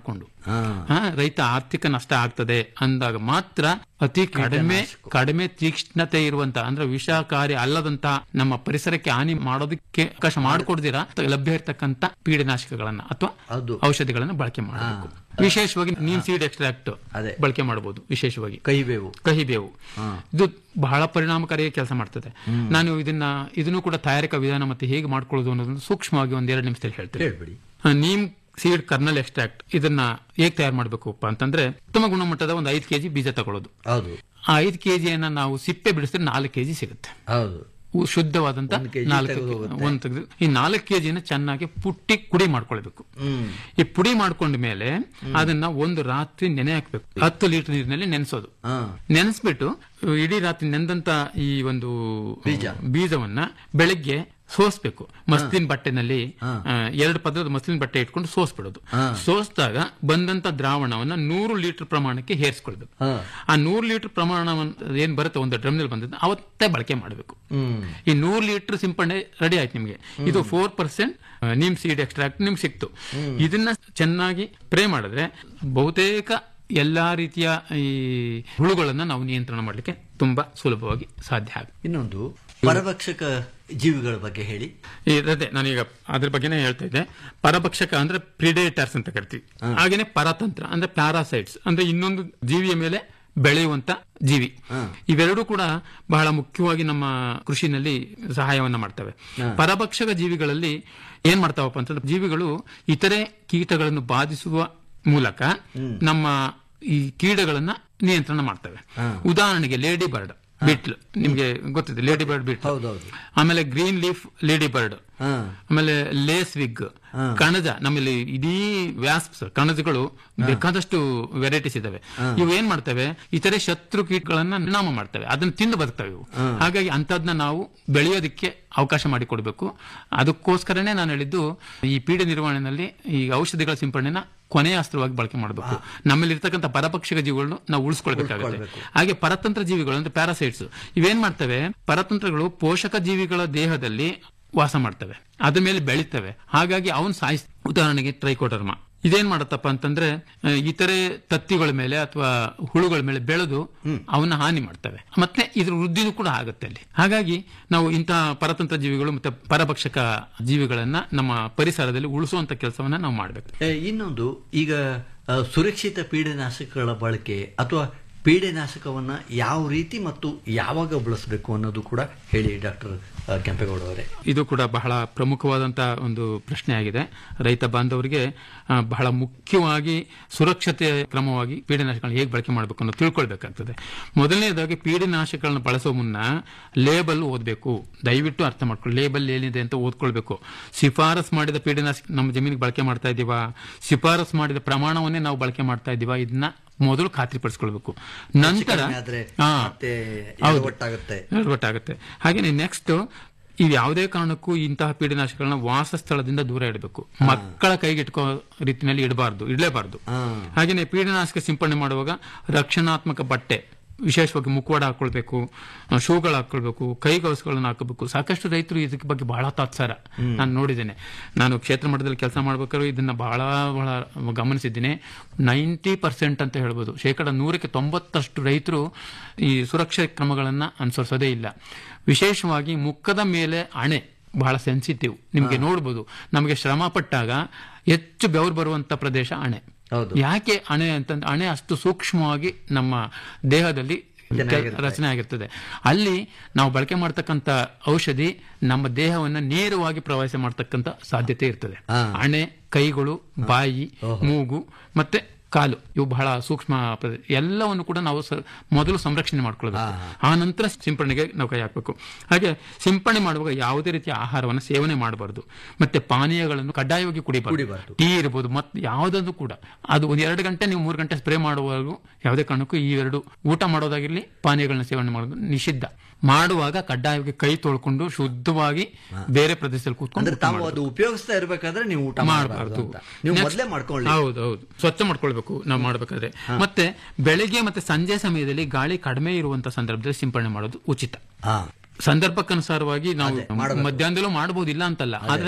ಹಾ, ರೈತ ಆರ್ಥಿಕ ನಷ್ಟ ಆಗ್ತದೆ ಅಂದಾಗ ಮಾತ್ರ ಅತಿ ಕಡಿಮೆ ಕಡಿಮೆ ತೀಕ್ಷ್ಣತೆ ಇರುವಂತ ಅಂದ್ರೆ ವಿಷಕಾರಿ ಅಲ್ಲದಂತ ನಮ್ಮ ಪರಿಸರಕ್ಕೆ ಹಾನಿ ಮಾಡೋದಕ್ಕೆ ಅವಕಾಶ ಮಾಡಿಕೊಡ್ದಿರ ಲಭ್ಯ ಇರತಕ್ಕಂತ ಪೀಡನಾಶಕಗಳನ್ನ ಅಥವಾ ಅದು. ಔಷಧಿಗಳನ್ನ ಬಳಕೆ ಮಾಡಬೇಕು ವಿಶೇಷವಾಗಿ ನೀಮ್ ಸೀಡ್ ಎಕ್ಸ್ಟ್ರಾಕ್ಟ್ ಅದೇ. ಬಳಕೆ ಮಾಡಬಹುದು ವಿಶೇಷವಾಗಿ ಕಹಿಬೇವು ಕಹಿಬೇವು ಇದು ಬಹಳ ಪರಿಣಾಮಕಾರಿಯಾಗಿ ಕೆಲಸ ಮಾಡ್ತದೆ ನಾನು ಇದನ್ನ ಇದನ್ನು ಕೂಡ ತಯಾರಿಕಾ ವಿಧಾನ ಮತ್ತೆ ಹೇಗೆ ಮಾಡ್ಕೊಳ್ಳೋದು ಅನ್ನೋದನ್ನು ಸೂಕ್ಷ್ಮವಾಗಿ ಒಂದೆರಡು ನಿಮಿಷದಲ್ಲಿ ಹೇಳ್ತೇನೆ ಹೇಳ್ಬಿಡಿ ಆ, ನೀಮ್ ಸೀಡ್ ಕರ್ನಲ್ ಎಕ್ಸ್ಟ್ರಾಕ್ಟ್ ಇದನ್ನ ಹೇಗೆ ತಯಾರು ಮಾಡಬೇಕಪ್ಪ ಅಂತಂದ್ರೆ ಉತ್ತಮ ಗುಣಮಟ್ಟದ ಒಂದು ಐದು ಕೆಜಿ ಬೀಜ ತಗೊಳ್ಳೋದು ಹೌದು ಆ ಐದು ಕೆಜಿಯನ್ನ ನಾವು ಸಿಪ್ಪೆ ಬಿಡಿಸಿದ್ರೆ ನಾಲ್ಕು ಕೆಜಿ ಸಿಗುತ್ತೆ ಹೌದು ಉ- ಶುದ್ಧವಾದಂತ ಒಂದು kg ನಾಲ್ಕು ತೆಗೆದು ಹೋಗುತ್ತೆ. ಒಂದು ತೆಗೆದು ಈ ನಾಲ್ಕು ಕೆಜಿನ ಚೆನ್ನಾಗಿ ಪುಟ್ಟಿ ಪುಡಿ ಮಾಡ್ಕೊಳ್ಬೇಕು ಹ್ಮ್ ಈ ಪುಡಿ ಮಾಡ್ಕೊಂಡ ಮೇಲೆ ಅದನ್ನ ಒಂದು ರಾತ್ರಿ ನೆನೆ ಹಾಕ್ಬೇಕು ಹತ್ತು ಲೀಟರ್ ನೀರಿನಲ್ಲಿ ನೆನೆಸೋದು ಹಾ ನೆನೆಸ್ಬಿಟ್ಟು ಇಡೀ ರಾತ್ರಿ ನೆಂದಂತ ಈ ಒಂದು ಬೀಜ. ಬೀಜವನ್ನ ಬೆಳಗ್ಗೆ ಸೋಸ್ಬೇಕು ಮಸ್ಲಿನ್ ಬಟ್ಟೆನಲ್ಲಿ ಆ, ಎರಡು ಪದರದ ಮಸ್ಲಿನ್ ಬಟ್ಟೆ ಇಟ್ಕೊಂಡು ಸೋಸ್ಬಿಡೋದು ಸೋಸಿದಾಗ ಬಂದಂತ ದ್ರಾವಣವನ್ನ ನೂರು ಲೀಟರ್ ಪ್ರಮಾಣಕ್ಕೆ ಹೇರಿಸ್ಕೊಳ್ಬೇಕು ಹಾ. ಆ ನೂರು ಲೀಟರ್ ಪ್ರಮಾಣವನ್ನು ಏನ್ ಬರುತ್ತೆ ಒಂದು ಡ್ರಮ್ನಲ್ಲಿ ಬಂದದ್ದು ಅವತ್ತೇ ಬಳಕೆ ಮಾಡಬೇಕು ಹ್ಮ್ ಈ ನೂರು ಲೀಟರ್ ಸಿಂಪಡಣೆ ರೆಡಿ ಆಯ್ತು ನಿಮಗೆ ಇದು four percent neem seed extract ನಿಮ್ಗೆ ಸಿಕ್ತು ಇದನ್ನ ಚೆನ್ನಾಗಿ ಪ್ರೇ ಮಾಡಿದ್ರೆ ಬಹುತೇಕ ಎಲ್ಲಾ ರೀತಿಯ ಈ ಹುಳುಗಳನ್ನ ನಾವು ನಿಯಂತ್ರಣ ಮಾಡಲಿಕ್ಕೆ ತುಂಬಾ ಸುಲಭವಾಗಿ ಸಾಧ್ಯ ಆಗುತ್ತೆ ಇನ್ನೊಂದು ಪರಭಕ್ಷಕ ಜೀವಿಗಳ ಬಗ್ಗೆ ಹೇಳಿ ಈ ಅದೇ ನಾನೀಗ ಅದ್ರ ಬಗ್ಗೆನೇ ಹೇಳ್ತಾ ಇದ್ದೆ ಪರಭಕ್ಷಕ ಅಂದ್ರೆ ಪ್ರಿಡೇಟರ್ಸ್ ಅಂತ ಕರಿತೀವಿ ಹಾಗೇನೆ ಪರತಂತ್ರ ಅಂದ್ರೆ ಪ್ಯಾರಾಸೈಟ್ಸ್ ಅಂದ್ರೆ ಇನ್ನೊಂದು ಜೀವಿಯ ಮೇಲೆ ಬೆಳೆಯುವಂತ ಜೀವಿ ಇವೆರಡೂ ಕೂಡ ಬಹಳ ಮುಖ್ಯವಾಗಿ ನಮ್ಮ ಕೃಷಿನಲ್ಲಿ ಸಹಾಯವನ್ನ ಮಾಡ್ತವೆ ಪರಭಕ್ಷಕ ಜೀವಿಗಳಲ್ಲಿ ಏನ್ ಮಾಡ್ತಾವಪ್ಪ ಅಂತಂದ್ರೆ ಜೀವಿಗಳು ಇತರೆ ಕೀಟಗಳನ್ನು ಬಾಧಿಸುವ ಮೂಲಕ ನಮ್ಮ ಈ ಕೀಟಗಳನ್ನ ನಿಯಂತ್ರಣ ಮಾಡ್ತವೆ ಉದಾಹರಣೆಗೆ ಲೇಡಿ ಬರ್ಡ್ ಬಿಟ್ಲು ನಿಮ್ಗೆ ಗೊತ್ತಿದೆ ಲೇಡಿ ಬರ್ಡ್ ಬಿಟ್ಲು ಹೌದೌದು ಆಮೇಲೆ ಗ್ರೀನ್ ಲೀಫ್ ಲೇಡಿ ಬರ್ಡ್ ಹಾ ಆಮೇಲೆ ಲೇಸ್ ವಿಗ್ ಕಣಜ ನಮ್ಮಲ್ಲಿ ಇಡೀ ವ್ಯಾಸ್ಪ್ಸ್ ಕಣಜಗಳು ಬೇಕಾದಷ್ಟು ವೆರೈಟೀಸ್ ಇದಾವೆ ಇವು ಏನ್ ಮಾಡ್ತವೆ ಇತರೆ ಶತ್ರು ಕೀಟಗಳನ್ನ ನಿರ್ನಾಮ ಮಾಡ್ತವೆ ಅದನ್ನ ತಿಂದು ಬದುಕ್ತವೆ ಇವು ಹಾಗಾಗಿ ಅಂತದ್ನ ನಾವು ಬೆಳೆಯೋದಕ್ಕೆ ಅವಕಾಶ ಮಾಡಿಕೊಡ್ಬೇಕು ಅದಕ್ಕೋಸ್ಕರನೇ ನಾನು ಹೇಳಿದ್ದು ಈ ಪೀಡೆ ನಿರ್ವಹಣೆಯಲ್ಲಿ ಈ ಔಷಧಿಗಳ ಸಿಂಪಡಣೆನ ಕೊನೆಯ ಅಸ್ತ್ರವಾಗಿ ಬಳಕೆ ಮಾಡಬೇಕು ನಮ್ಮಲ್ಲಿ ಇರ್ತಕ್ಕಂಥ ಪರಪಕ್ಷಿಕ ಜೀವಿಗಳನ್ನು ನಾವು ಉಳಿಸ್ಕೊಳ್ಬೇಕಾಗುತ್ತೆ ಹಾಗೆ ಪರತಂತ್ರ ಜೀವಿಗಳು ಅಂದ್ರೆ ಪ್ಯಾರಾಸೈಟ್ಸ್ ಇವೇನ್ ಮಾಡ್ತವೆ ಪರತಂತ್ರಗಳು ಪೋಷಕ ಜೀವಿಗಳ ದೇಹದಲ್ಲಿ ವಾಸ ಮಾಡ್ತವೆ ಅದ್ರ ಮೇಲೆ ಬೆಳಿತವೆ ಹಾಗಾಗಿ ಅವನ್ ಸಾಯಿಸ್ ಉದಾಹರಣೆಗೆ ಟ್ರೈಕೋಟರ್ಮ ಇದೇನ್ ಮಾಡತ್ತಪ್ಪ ಅಂತಂದ್ರೆ ಆ, ಇತರೆ ತತ್ತಿಗಳ ಮೇಲೆ ಅಥವಾ ಹುಳುಗಳ ಮೇಲೆ ಬೆಳೆದು ಅವನ್ನ ಹಾನಿ ಮಾಡ್ತವೆ ಮತ್ತೆ ಇದ್ರ ವೃದ್ಧಿನೂ ಕೂಡ ಆಗುತ್ತೆ ಅಲ್ಲಿ ಹಾಗಾಗಿ ನಾವು ಇಂತಹ ಪರತಂತ್ರ ಜೀವಿಗಳು ಮತ್ತೆ ಪರಭಕ್ಷಕ ಜೀವಿಗಳನ್ನ ನಮ್ಮ ಪರಿಸರದಲ್ಲಿ ಉಳಿಸುವಂತ ಕೆಲಸವನ್ನ ನಾವು ಮಾಡಬೇಕು ಏ, ಇನ್ನೊಂದು ಈಗ ಆ, ಸುರಕ್ಷಿತ ಪೀಡನಾಶಕಗಳ ಬಳಕೆ ಅಥವಾ ಪೀಡೆನಾಶಕವನ್ನ ಯಾವ ರೀತಿ ಮತ್ತು ಯಾವಾಗ ಬಳಸಬೇಕು ಅನ್ನೋದು ಕೂಡ ಹೇಳಿ ಡಾಕ್ಟರ್ ಕೆಂಪೇಗೌಡ ಅವರೇ ಇದು ಕೂಡ ಬಹಳ ಪ್ರಮುಖವಾದಂತ ಒಂದು ಪ್ರಶ್ನೆ ಆಗಿದೆ ರೈತ ಬಾಂಧವರಿಗೆ ಆ, ಬಹಳ ಮುಖ್ಯವಾಗಿ ಸುರಕ್ಷತೆ ಕ್ರಮವಾಗಿ ಪೀಡನಾಶಕಗಳನ್ನ ಹೇಗೆ ಬಳಕೆ ಮಾಡಬೇಕು ಅನ್ನೋದು ತಿಳ್ಕೊಳ್ಬೇಕಾಗ್ತದೆ ಮೊದಲನೇದಾಗಿ ಪೀಡನಾಶಕಗಳನ್ನ ಬಳಸೋ ಮುನ್ನ ಲೇಬಲ್ ಓದಬೇಕು ದಯವಿಟ್ಟು ಅರ್ಥ ಮಾಡ್ಕೊಳ್ಳಿ ಲೇಬಲ್ ಏನಿದೆ ಅಂತ ಓದ್ಕೊಳ್ಬೇಕು ಶಿಫಾರಸ್ ಮಾಡಿದ ಪೀಡನಾಶಕ ನಮ್ಮ ಜಮೀನಿಗೆ ಬಳಕೆ ಮಾಡ್ತಾ ಇದ್ದೀವಾ ಶಿಫಾರಸ್ ಮಾಡಿದ ಪ್ರಮಾಣವನ್ನೇ ನಾವು ಬಳಕೆ ಮಾಡ್ತಾ ಇದ್ದೀವಾ ಇದನ್ನ ಮೊದಲು ಖಾತ್ರಿಪಡಿಸ್ಕೊಳ್ಬೇಕು ನಂತರ ಕಡಿಮೆ ಆದ್ರೆ ಹಾ. ಮತ್ತೆ ಹೌದು. ಎಡವಟ್ಟಾಗುತ್ತೆ. ಎಡವಟ್ಟಾಗುತ್ತೆ ಹಾಗೆ ನೆಕ್ಸ್ಟ್ ಇದು ಯಾವುದೇ ಕಾರಣಕ್ಕೂ ಇಂತಹ ಪೀಡನಾಶಕಗಳನ್ನ ವಾಸ ಸ್ಥಳದಿಂದ ದೂರ ಇಡಬೇಕು ಮಕ್ಕಳ ಕೈಗೆ ಇಟ್ಕೋ ರೀತಿಯಲ್ಲಿ ಇಡಬಾರ್ದು ಇಡಲೇಬಾರ್ದು ಹಾಗೇನೆ ಪೀಡನಾಶಕ ಸಿಂಪಡಣೆ ಮಾಡುವಾಗ ರಕ್ಷಣಾತ್ಮಕ ಬಟ್ಟೆ ವಿಶೇಷವಾಗಿ ಮುಖವಾಡ ಹಾಕೊಳ್ಬೇಕು ಶೂಗಳು ಹಾಕೊಳ್ಬೇಕು ಕೈಗವಸುಗಳನ್ನ ಹಾಕಬೇಕು ಸಾಕಷ್ಟು ರೈತರು ಇದಕ್ಕೆ ಬಗ್ಗೆ ಬಹಳ ತಾತ್ಸಾರ ನಾನು ನೋಡಿದ್ದೇನೆ ನಾನು ಕ್ಷೇತ್ರ ಮಟ್ಟದಲ್ಲಿ ಕೆಲಸ ಮಾಡ್ಬೇಕಾದ್ರೆ ಇದನ್ನ ಬಹಳ ಬಹಳ ಗಮನಿಸಿದ್ದೀನಿ ನೈಂಟಿ ಪರ್ಸೆಂಟ್ ಅಂತ ಹೇಳ್ಬೋದು ಶೇಕಡ ನೂರಕ್ಕೆ ತೊಂಬತ್ತಷ್ಟು ರೈತರು ಈ ಸುರಕ್ಷಾ ಕ್ರಮಗಳನ್ನ ಅನುಸರಿಸೋದೇ ಇಲ್ಲ ವಿಶೇಷವಾಗಿ ಮುಖದ ಮೇಲೆ ಅಣೆ ಬಹಳ ಸೆನ್ಸಿಟಿವ್ ನಿಮಗೆ ನೋಡ್ಬೋದು ನಮಗೆ ಶ್ರಮ ಪಟ್ಟಾಗ ಹೆಚ್ಚು ಬೆವರು ಬರುವಂತ ಪ್ರದೇಶ ಅಣೆ ಹೌದು. ಯಾಕೆ ಅಣೆ ಅಂತಂದ್ರೆ ಅಣೆ ಅಷ್ಟು ಸೂಕ್ಷ್ಮವಾಗಿ ನಮ್ಮ ದೇಹದಲ್ಲಿ ಕೆಲ್- ರಚನೆ ಆಗಿರ್ತದೆ ಅಲ್ಲಿ ನಾವು ಬಳಕೆ ಮಾಡ್ತಕ್ಕಂಥ ಔಷಧಿ ನಮ್ಮ ದೇಹವನ್ನ ನೇರವಾಗಿ ಪ್ರವಾಸ ಮಾಡ್ತಕ್ಕಂಥ ಸಾಧ್ಯತೆ ಇರ್ತದೆ ಅಣೆ ಕೈಗಳು ಬಾಯಿ ಮೂಗು ಮತ್ತೆ ಕಾಲು ಇವು ಬಹಳ ಸೂಕ್ಷ್ಮ ಪ್ರದೇಶ ಎಲ್ಲವನ್ನು ಕೂಡ ನಾವು ಸ- ಮೊದಲು ಸಂರಕ್ಷಣೆ ಮಾಡ್ಕೊಳ್ಬೇಕು ಆ ನಂತರ ಸಿಂಪಡಣೆಗೆ ನಾವು ಕೈ ಹಾಕಬೇಕು ಹಾಗೆ ಸಿಂಪಡಣೆ ಮಾಡುವಾಗ ಯಾವುದೇ ರೀತಿಯ ಆಹಾರವನ್ನು ಸೇವನೆ ಮಾಡಬಾರದು ಮತ್ತೆ ಪಾನೀಯಗಳನ್ನು ಕಡ್ಡಾಯವಾಗಿ ಕುಡಿಬಾರದು ಟೀ ಇರಬಹುದು ಮತ್ತೆ ಯಾವುದಾದ್ರು ಕೂಡ ಅದು ಒಂದು ಎರಡು ಗಂಟೆ ನೀವು ಮೂರು ಗಂಟೆ ಸ್ಪ್ರೇ ಮಾಡುವಾಗ ಯಾವುದೇ ಕಾರಣಕ್ಕೂ ಈ ಎರಡು ಊಟ ಮಾಡೋದಾಗಿರ್ಲಿ ಪಾನೀಯಗಳನ್ನ ಸೇವನೆ ಮಾಡೋದು ನಿಷಿದ್ಧ ಮಾಡುವಾಗ ಕಡ್ಡಾಯವಾಗಿ ಕೈ ತೊಳ್ಕೊಂಡು ಶುದ್ಧವಾಗಿ ಬೇರೆ ಪ್ರದೇಶದಲ್ಲಿ ಕೂತ್ಕೊಂಡು ಅಂದ್ರೆ ಊಟ ತಾವು ಮಾಡ್ಬೇಕು. ಅದು ಉಪಯೋಗಿಸ್ತಾ ಇರ್ಬೇಕಾದ್ರೆ ನೀವು ಊಟ ಮಾಡಬಾರ್ದು ಮಾಡಬಾರ್ದು ಅಂತ ನೀವು ಮೊದಲೇ ಮಾಡ್ಕೊಳ್ಳಿ ಹೌದು ಹೌದು ಸ್ವಚ್ಛ ಮಾಡ್ಕೊಳ್ಬೇಕು ನಾವು ಮಾಡ್ಬೇಕಾದ್ರೆ ಮತ್ತೆ ಬೆಳಗ್ಗೆ ಮತ್ತೆ ಸಂಜೆ ಸಮಯದಲ್ಲಿ ಗಾಳಿ ಕಡಿಮೆ ಇರುವಂತ ಸಂದರ್ಭದಲ್ಲಿ ಸಿಂಪಡಣೆ ಮಾಡೋದು ಉಚಿತ ಹಾ ಸಂದರ್ಭಕ್ಕನುಸಾರವಾಗಿ ನಾವು ಮಧ್ಯಾಹ್ನದಲ್ಲೂ ಮಾಡಬಹುದಿಲ್ಲ ಅಂತಲ್ಲ ಆದ್ರೆ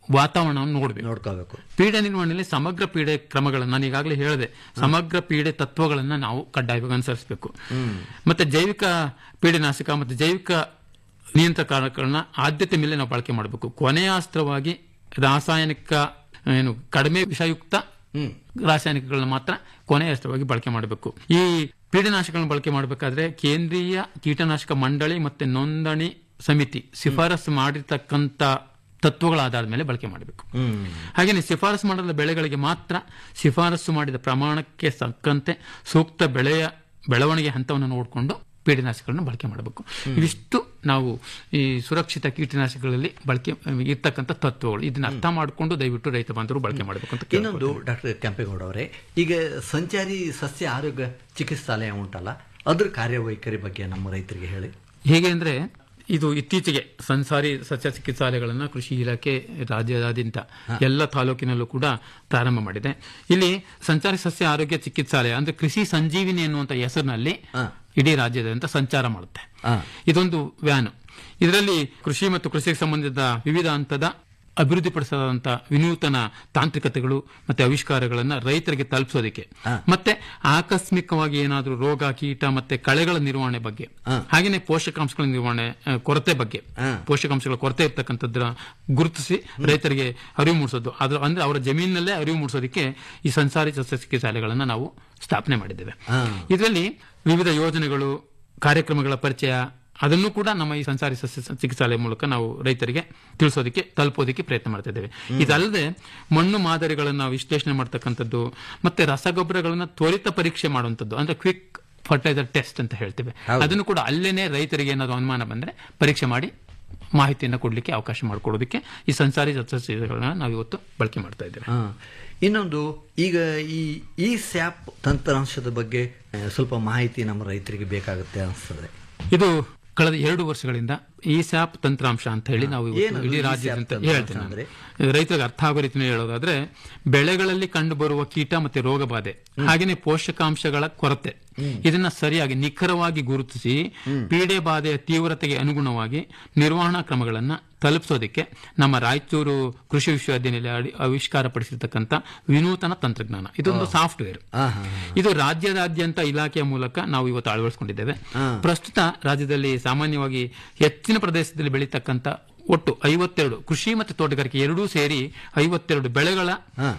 ವಾತಾವರಣವನ್ನು ನೋಡಬೇಕು ನೋಡ್ಕೋಬೇಕು ಪೀಡೆ ನಿರ್ವಹಣೆಯಲ್ಲಿ ಸಮಗ್ರ ಪೀಡೆ ಕ್ರಮಗಳನ್ನು ನಾನು ಈಗಾಗಲೇ ಹೇಳಿದೆ ಸಮಗ್ರ ಪೀಡೆ ತತ್ವಗಳನ್ನ ನಾವು ಕಡ್ಡಾಯವಾಗಿ ಅನುಸರಿಸಬೇಕು ಮತ್ತೆ ಜೈವಿಕ ಪೀಡೆನಾಶಕ ಮತ್ತೆ ಜೈವಿಕ ನಿಯಂತ್ರಕಗಳನ್ನ ಆದ್ಯತೆ ಮೇಲೆ ನಾವು ಬಳಕೆ ಮಾಡಬೇಕು ಕೊನೆಯ ಅಸ್ತ್ರವಾಗಿ ರಾಸಾಯನಿಕ ಏನು ಕಡಿಮೆ ವಿಷಯುಕ್ತ ರಾಸಾಯನಿಕಗಳನ್ನ ಮಾತ್ರ ಕೊನೆಯ ಅಸ್ತ್ರವಾಗಿ ಬಳಕೆ ಮಾಡಬೇಕು ಈ ಪೀಡನಾಶಕಗಳನ್ನು ಬಳಕೆ ಮಾಡಬೇಕಾದ್ರೆ ಕೇಂದ್ರೀಯ ಕೀಟನಾಶಕ ಮಂಡಳಿ ಮತ್ತೆ ನೋಂದಣಿ ಸಮಿತಿ ಶಿಫಾರಸು ಮಾಡಿರ್ತಕ್ಕಂಥ ತತ್ವಗಳ ಆಧಾರದ ಮೇಲೆ ಬಳಕೆ ಮಾಡಬೇಕು ಹಾಗೆಯೇ ಶಿಫಾರಸು ಮಾಡದ ಬೆಳೆಗಳಿಗೆ ಮಾತ್ರ ಶಿಫಾರಸು ಮಾಡಿದ ಪ್ರಮಾಣಕ್ಕೆ ತಕ್ಕಂತೆ ಸೂಕ್ತ ಬೆಳೆಯ ಬೆಳವಣಿಗೆ ಹಂತವನ್ನು ನೋಡಿಕೊಂಡು ಪೀಡನಾಶಕಗಳನ್ನು ಬಳಕೆ ಮಾಡಬೇಕು ಇವಿಷ್ಟು ನಾವು ಈ ಸುರಕ್ಷಿತ ಕೀಟನಾಶಕಗಳಲ್ಲಿ ಬಳಕೆ ಇರ್ತಕ್ಕಂಥ ತತ್ವಗಳು ಇದನ್ನ ಅರ್ಥ ಮಾಡಿಕೊಂಡು ದಯವಿಟ್ಟು ರೈತ ಬಾಂಧವರು ಬಳಕೆ ಮಾಡಬೇಕು ಅಂತ ಕೇಳ್ಕೊಳ್ತೀನಿ. ಇನ್ನೊಂದು ಡಾಕ್ಟರ್ ಕೆಂಪೇಗೌಡ ಅವರೇ ಈಗ ಸಂಚಾರಿ ಸಸ್ಯ ಆರೋಗ್ಯ ಚಿಕಿತ್ಸಾಲಯ ಉಂಟಲ್ಲ ಅದ್ರ ಕಾರ್ಯವೈಖರಿ ಬಗ್ಗೆ ನಮ್ಮ ರೈತರಿಗೆ ಹೇಳಿ ಹೇಗೆ ಅಂದ್ರೆ ಇದು ಇತ್ತೀಚೆಗೆ ಸಂಸಾರಿ ಸಸ್ಯ ಚಿಕಿತ್ಸಾಲಯಗಳನ್ನ ಕೃಷಿ ಇಲಾಖೆ ರಾಜ್ಯಾದ್ಯಂತ ಎಲ್ಲ ತಾಲೂಕಿನಲ್ಲೂ ಕೂಡ ಪ್ರಾರಂಭ ಮಾಡಿದೆ ಇಲ್ಲಿ ಸಂಚಾರಿ ಸಸ್ಯ ಆರೋಗ್ಯ ಚಿಕಿತ್ಸಾಲಯ ಅಂದ್ರೆ ಕೃಷಿ ಸಂಜೀವಿನಿ ಎನ್ನುವಂತ ಹೆಸರಿನಲ್ಲಿ ಇಡೀ ರಾಜ್ಯಾದ್ಯಂತ ಸಂಚಾರ ಮಾಡುತ್ತೆ ಇದೊಂದು ವ್ಯಾನ್ ಇದರಲ್ಲಿ ಕೃಷಿ ಮತ್ತು ಕೃಷಿಗೆ ಸಂಬಂಧಿಸಿದ ವಿವಿಧ ಹಂತದ ಅಭಿವೃದ್ಧಿಪಡಿಸದಂತ ವಿನೂತನ ತಾಂತ್ರಿಕತೆಗಳು ಮತ್ತೆ ಆವಿಷ್ಕಾರಗಳನ್ನ ರೈತರಿಗೆ ತಲುಪಿಸೋದಕ್ಕೆ ಮತ್ತೆ ಆಕಸ್ಮಿಕವಾಗಿ ಏನಾದರೂ ರೋಗ ಕೀಟ ಮತ್ತೆ ಕಳೆಗಳ ನಿರ್ವಹಣೆ ಬಗ್ಗೆ ಹಾಗೆಯೇ ಪೋಷಕಾಂಶಗಳ ನಿರ್ವಹಣೆ ಆ, ಕೊರತೆ ಬಗ್ಗೆ ಪೋಷಕಾಂಶಗಳ ಕೊರತೆ ಇರ್ತಕ್ಕಂಥದ್ರ ಗುರುತಿಸಿ ರೈತರಿಗೆ ಅರಿವು ಮೂಡಿಸೋದು ಅದ್ರ ಅಂದ್ರೆ ಅವರ ಜಮೀನಿನಲ್ಲೇ ಅರಿವು ಮೂಡಿಸೋದಕ್ಕೆ ಈ ಸಂಸಾರಿ ಸಸ್ಯ ಚಿಕಿತ್ಸಾಲಯಗಳನ್ನ ನಾವು ಸ್ಥಾಪನೆ ಮಾಡಿದ್ದೇವೆ ಇದರಲ್ಲಿ ವಿವಿಧ ಯೋಜನೆಗಳು ಕಾರ್ಯಕ್ರಮಗಳ ಪರಿಚಯ ಅದನ್ನು ಕೂಡ ನಮ್ಮ ಈ ಸಂಸಾರಿ ಸಸ್ಯ ಚಿಕಿತ್ಸಾಲಯ ಮೂಲಕ ನಾವು ರೈತರಿಗೆ ತಿಳಿಸೋದಕ್ಕೆ ತಲುಪೋದಕ್ಕೆ ಪ್ರಯತ್ನ ಮಾಡ್ತಾ ಇದ್ದೇವೆ ಇದಲ್ಲದೆ ಮಣ್ಣು ಮಾದರಿಗಳನ್ನು ನಾವು ವಿಶ್ಲೇಷಣೆ ಮಾಡ್ತಕ್ಕಂಥದ್ದು ಮತ್ತೆ ರಸಗೊಬ್ಬರಗಳನ್ನ ತ್ವರಿತ ಪರೀಕ್ಷೆ ಮಾಡುವಂಥದ್ದು ಅಂದ್ರೆ ಕ್ವಿಕ್ ಫರ್ಟೈಸರ್ ಟೆಸ್ಟ್ ಅಂತ ಹೇಳ್ತೇವೆ ಅದನ್ನು ಕೂಡ ಅಲ್ಲೇನೆ ರೈತರಿಗೆ ಏನಾದ್ರು ಅನುಮಾನ ಬಂದ್ರೆ ಪರೀಕ್ಷೆ ಮಾಡಿ ಮಾಹಿತಿಯನ್ನು ಕೊಡಲಿಕ್ಕೆ ಅವಕಾಶ ಮಾಡಿಕೊಡೋದಕ್ಕೆ ಈ ಸಂಸಾರಿ ಸಸ್ಯಗಳನ್ನ ನಾವು ಇವತ್ತು ಬಳಕೆ ಮಾಡ್ತಾ ಇದ್ದೇವೆ ಹಾ. ಇನ್ನೊಂದು ಈಗ ಈ ಈ ಸ್ಯಾಪ್ ತಂತ್ರಾಂಶದ ಬಗ್ಗೆ ಆ, ಸ್ವಲ್ಪ ಮಾಹಿತಿ ನಮ್ಮ ರೈತರಿಗೆ ಬೇಕಾಗುತ್ತೆ ಅನಿಸ್ತದೆ ಇದು ಕಳೆದ ಎರಡು ವರ್ಷಗಳಿಂದ ಈ ಸ್ಯಾಪ್ ತಂತ್ರಾಂಶ ಅಂತ ಹೇಳಿ ನಾವು ಇವತ್ತು ಏನದು ಇಡೀ ಈ ರಾಜ್ಯದಂತ ಸ್ಯಾಪ್ ಹೇಳ್ತೇನೆ ತಂತ್ರಾಂಶ ನಾನು. ರೈತರಿಗೆ ಅರ್ಥ ಆಗೋ ರೀತಿಯಲ್ಲಿ ಹೇಳೋದಾದ್ರೆ ಬೆಳೆಗಳಲ್ಲಿ ಕಂಡು ಬರುವ ಕೀಟ ಮತ್ತೆ ರೋಗ ಬಾಧೆ ಹಾಗೆಯೇ ಪೋಷಕಾಂಶಗಳ ಕೊರತೆ ಇದನ್ನ ಸರಿಯಾಗಿ ನಿಖರವಾಗಿ ಗುರುತಿಸಿ ಪೀಡೆ ಬಾಧೆಯ ತೀವ್ರತೆಗೆ ಅನುಗುಣವಾಗಿ ನಿರ್ವಹಣಾ ಕ್ರಮಗಳನ್ನ ತಲುಪಿಸೋದಕ್ಕೆ ನಮ್ಮ ರಾಯಚೂರು ಕೃಷಿ ವಿಶ್ವವಿದ್ಯಾನಿಲಯ ಅಡಿ- ಆವಿಷ್ಕಾರಪಡಿಸಿರ್ತಕ್ಕಂಥ ವಿನೂತನ ತಂತ್ರಜ್ಞಾನ ಇದೊಂದು ಸಾಫ್ಟ್ವೇರ್ ಇದು ರಾಜ್ಯದಾದ್ಯಂತ ಇಲಾಖೆಯ ಮೂಲಕ ನಾವು ಇವತ್ತು ಅಳವಡಿಸಿಕೊಂಡಿದ್ದೇವೆ ಪ್ರಸ್ತುತ ರಾಜ್ಯದಲ್ಲಿ ಸಾಮಾನ್ಯವಾಗಿ ಹೆಚ್ಚಿನ ಪ್ರದೇಶದಲ್ಲಿ ಬೆಳೀತಕ್ಕಂಥ ಒಟ್ಟು ಐವತ್ತೆರಡು ಕೃಷಿ ಮತ್ತು ತೋಟಗಾರಿಕೆ ಎರಡೂ ಸೇರಿ ಐವತ್ತೆರಡು ಬೆಳೆಗಳ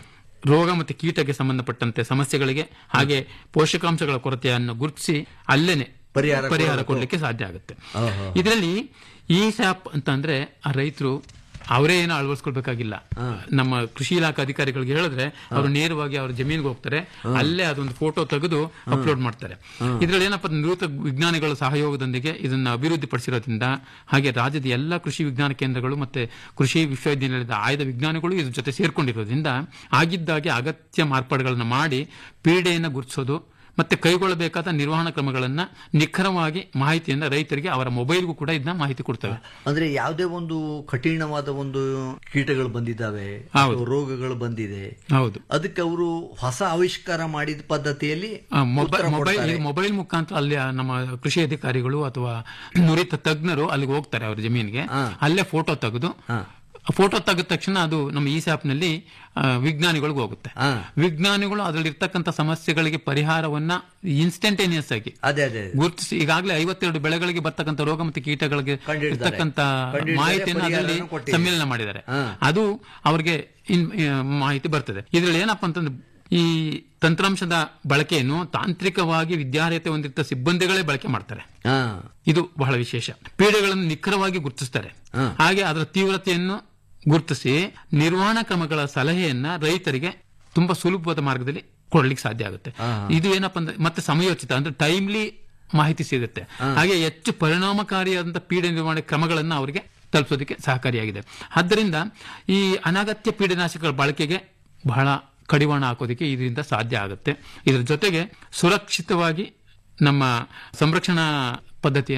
ರೋಗ ಮತ್ತು ಕೀಟಕ್ಕೆ ಸಂಬಂಧಪಟ್ಟಂತೆ ಸಮಸ್ಯೆಗಳಿಗೆ ಹಾಗೆ ಪೋಷಕಾಂಶಗಳ ಕೊರತೆಯನ್ನು ಗುರುತಿಸಿ ಅಲ್ಲೇನೆ ಪರಿಹಾರ ಪರಿಹಾರ ಕೊಡಲಿಕ್ಕೆ ಸಾಧ್ಯ ಆಗುತ್ತೆ ಇದರಲ್ಲಿ ಈ ಸ್ಯಾಪ್ ಅಂತ ಅಂದ್ರೆ ಆ ರೈತರು ಅವರೇ ಏನೋ ಅಳವಡಿಸ್ಕೊಳ್ಬೇಕಾಗಿಲ್ಲ ನಮ್ಮ ಕೃಷಿ ಇಲಾಖೆ ಅಧಿಕಾರಿಗಳಿಗೆ ಹೇಳಿದ್ರೆ ಅವರು ನೇರವಾಗಿ ಅವ್ರ ಜಮೀನಿಗೆ ಹೋಗ್ತಾರೆ ಅಲ್ಲೇ ಅದೊಂದು ಫೋಟೋ ತೆಗೆದು ಅಪ್ಲೋಡ್ ಮಾಡ್ತಾರೆ ಇದರಲ್ಲಿ ಏನಪ್ಪ ನಿವೃತ್ತ ವಿಜ್ಞಾನಿಗಳ ಸಹಯೋಗದೊಂದಿಗೆ ಇದನ್ನ ಅಭಿವೃದ್ಧಿಪಡಿಸಿರೋದ್ರಿಂದ ಹಾಗೆ ರಾಜ್ಯದ ಎಲ್ಲ ಕೃಷಿ ವಿಜ್ಞಾನ ಕೇಂದ್ರಗಳು ಮತ್ತೆ ಕೃಷಿ ವಿಶ್ವವಿದ್ಯಾನಿಲಯದ ಆಯ್ದ ವಿಜ್ಞಾನಿಗಳು ಇದ್ರ ಜೊತೆ ಸೇರ್ಕೊಂಡಿರೋದ್ರಿಂದ ಆಗಿದ್ದಾಗೆ ಅಗತ್ಯ ಮಾರ್ಪಾಡುಗಳನ್ನು ಮಾಡಿ ಪೀಡೆಯನ್ನು ಗುರುತಿಸೋದು ಮತ್ತೆ ಕೈಗೊಳ್ಳಬೇಕಾದ ನಿರ್ವಹಣಾ ಕ್ರಮಗಳನ್ನ ನಿಖರವಾಗಿ ಮಾಹಿತಿಯನ್ನ ರೈತರಿಗೆ ಅವರ ಮೊಬೈಲ್ಗೂ ಕೂಡ ಇದನ್ನ ಮಾಹಿತಿ ಕೊಡ್ತವೆ ಅಂದ್ರೆ ಯಾವುದೇ ಒಂದು ಕಠಿಣವಾದ ಒಂದು ಕೀಟಗಳು ಬಂದಿದ್ದಾವೆ ಹೌದು. ಅಥವಾ ರೋಗಗಳು ಬಂದಿದೆ ಹೌದು ಅದಕ್ಕೆ ಅವರು ಹೊಸ ಆವಿಷ್ಕಾರ ಮಾಡಿದ ಪದ್ಧತಿಯಲ್ಲಿ ಆ, ಮೊಬೈಲ್ ಉತ್ತರ ಮೊಬೈಲ್ ಕೊಡ್ತಾರೆ. ಇದು ಮೊಬೈಲ್ ಮುಖಾಂತರ ಅಲ್ಲಿ ಆ ನಮ್ಮ ಕೃಷಿ ಅಧಿಕಾರಿಗಳು ಅಥವಾ ನುರಿತ ತಜ್ಞರು ಅಲ್ಲಿಗೆ ಹೋಗ್ತಾರೆ ಅವ್ರ ಜಮೀನಿಗೆ ಅಲ್ಲೇ ಫೋಟೋ ತೆಗೆದು ಫೋಟೋ ತೆಗೆದ ತಕ್ಷಣ ಅದು ನಮ್ಮ ಈ ನಲ್ಲಿ ಆ, ವಿಜ್ಞಾನಿಗಳಿಗೆ ಹೋಗುತ್ತೆ ವಿಜ್ಞಾನಿಗಳು ಅದರಲ್ಲಿ ಇರ್ತಕ್ಕಂಥ ಸಮಸ್ಯೆಗಳಿಗೆ ಪರಿಹಾರವನ್ನ ಇನ್ಸ್ಟಂಟೇನಿಯಸ್ ಆಗಿ ಅದೇ ಅದೇ ಅದೇ. ಗುರುತಿಸಿ ಈಗಾಗಲೇ ಐವತ್ತೆರಡು ಬೆಳೆಗಳಿಗೆ ಬರ್ತಕ್ಕಂಥ ರೋಗ ಮತ್ತು ಕೀಟಗಳಿಗೆ ಕಂಡಿಡ್ತಾರೆ. ಇರ್ತಕ್ಕಂಥ ಕಂಡಿಡ್ತಾರೆ, ಮಾಹಿತಿಯನ್ನು ಅದರಲ್ಲಿ ಪರಿಹಾರವನ್ನು ಕೊಟ್ಟಿದ್ದಾರೆ. ಸಮ್ಮಿಲನ ಮಾಡಿದ್ದಾರೆ ಅದು ಅವರಿಗೆ ಇನ್- ಆ, ಮಾಹಿತಿ ಬರ್ತದೆ ಇದರಲ್ಲಿ ಏನಪ್ಪಾ ಅಂತಂದ್ರೆ ಈ ತಂತ್ರಾಂಶದ ಬಳಕೆಯನ್ನು ತಾಂತ್ರಿಕವಾಗಿ ವಿದ್ಯಾರ್ಹತೆ ಹೊಂದಿದ್ದ ಸಿಬ್ಬಂದಿಗಳೇ ಬಳಕೆ ಮಾಡ್ತಾರೆ ಹಾ ಇದು ಬಹಳ ವಿಶೇಷ ಪೀಡೆಗಳನ್ನು ನಿಖರವಾಗಿ ಗುರುತಿಸ್ತಾರೆ ಹಾಗೆ ಅದರ ತೀವ್ರತೆಯನ್ನು ಗುರುತಿಸಿ ನಿರ್ವಹಣಾ ಕ್ರಮಗಳ ಸಲಹೆಯನ್ನ ರೈತರಿಗೆ ತುಂಬಾ ಸುಲಭವಾದ ಮಾರ್ಗದಲ್ಲಿ ಕೊಡ್ಲಿಕ್ಕೆ ಸಾಧ್ಯ ಆಗುತ್ತೆ ಇದು ಏನಪ್ಪಾ ಅಂದ್ರೆ ಮತ್ತೆ ಸಮಯೋಚಿತ ಅಂದ್ರೆ ಟೈಮ್ಲಿ ಮಾಹಿತಿ ಸಿಗುತ್ತೆ ಹಾಗೆ ಹೆಚ್ಚು ಪರಿಣಾಮಕಾರಿಯಾದಂತಹ ಪೀಡೆ ನಿರ್ವಹಣೆ ಕ್ರಮಗಳನ್ನ ಅವರಿಗೆ ತಲುಪಿಸೋದಕ್ಕೆ ಸಹಕಾರಿಯಾಗಿದೆ ಆದ್ದರಿಂದ ಈ ಅನಗತ್ಯ ಪೀಡನಾಶಕಗಳ ಬಳಕೆಗೆ ಬಹಳ ಕಡಿವಾಣ ಹಾಕೋದಕ್ಕೆ ಇದರಿಂದ ಸಾಧ್ಯ ಆಗುತ್ತೆ ಇದರ ಜೊತೆಗೆ ಸುರಕ್ಷಿತವಾಗಿ ನಮ್ಮ ಸಂರಕ್ಷಣಾ ಪದ್ಧತಿಯನ್ನ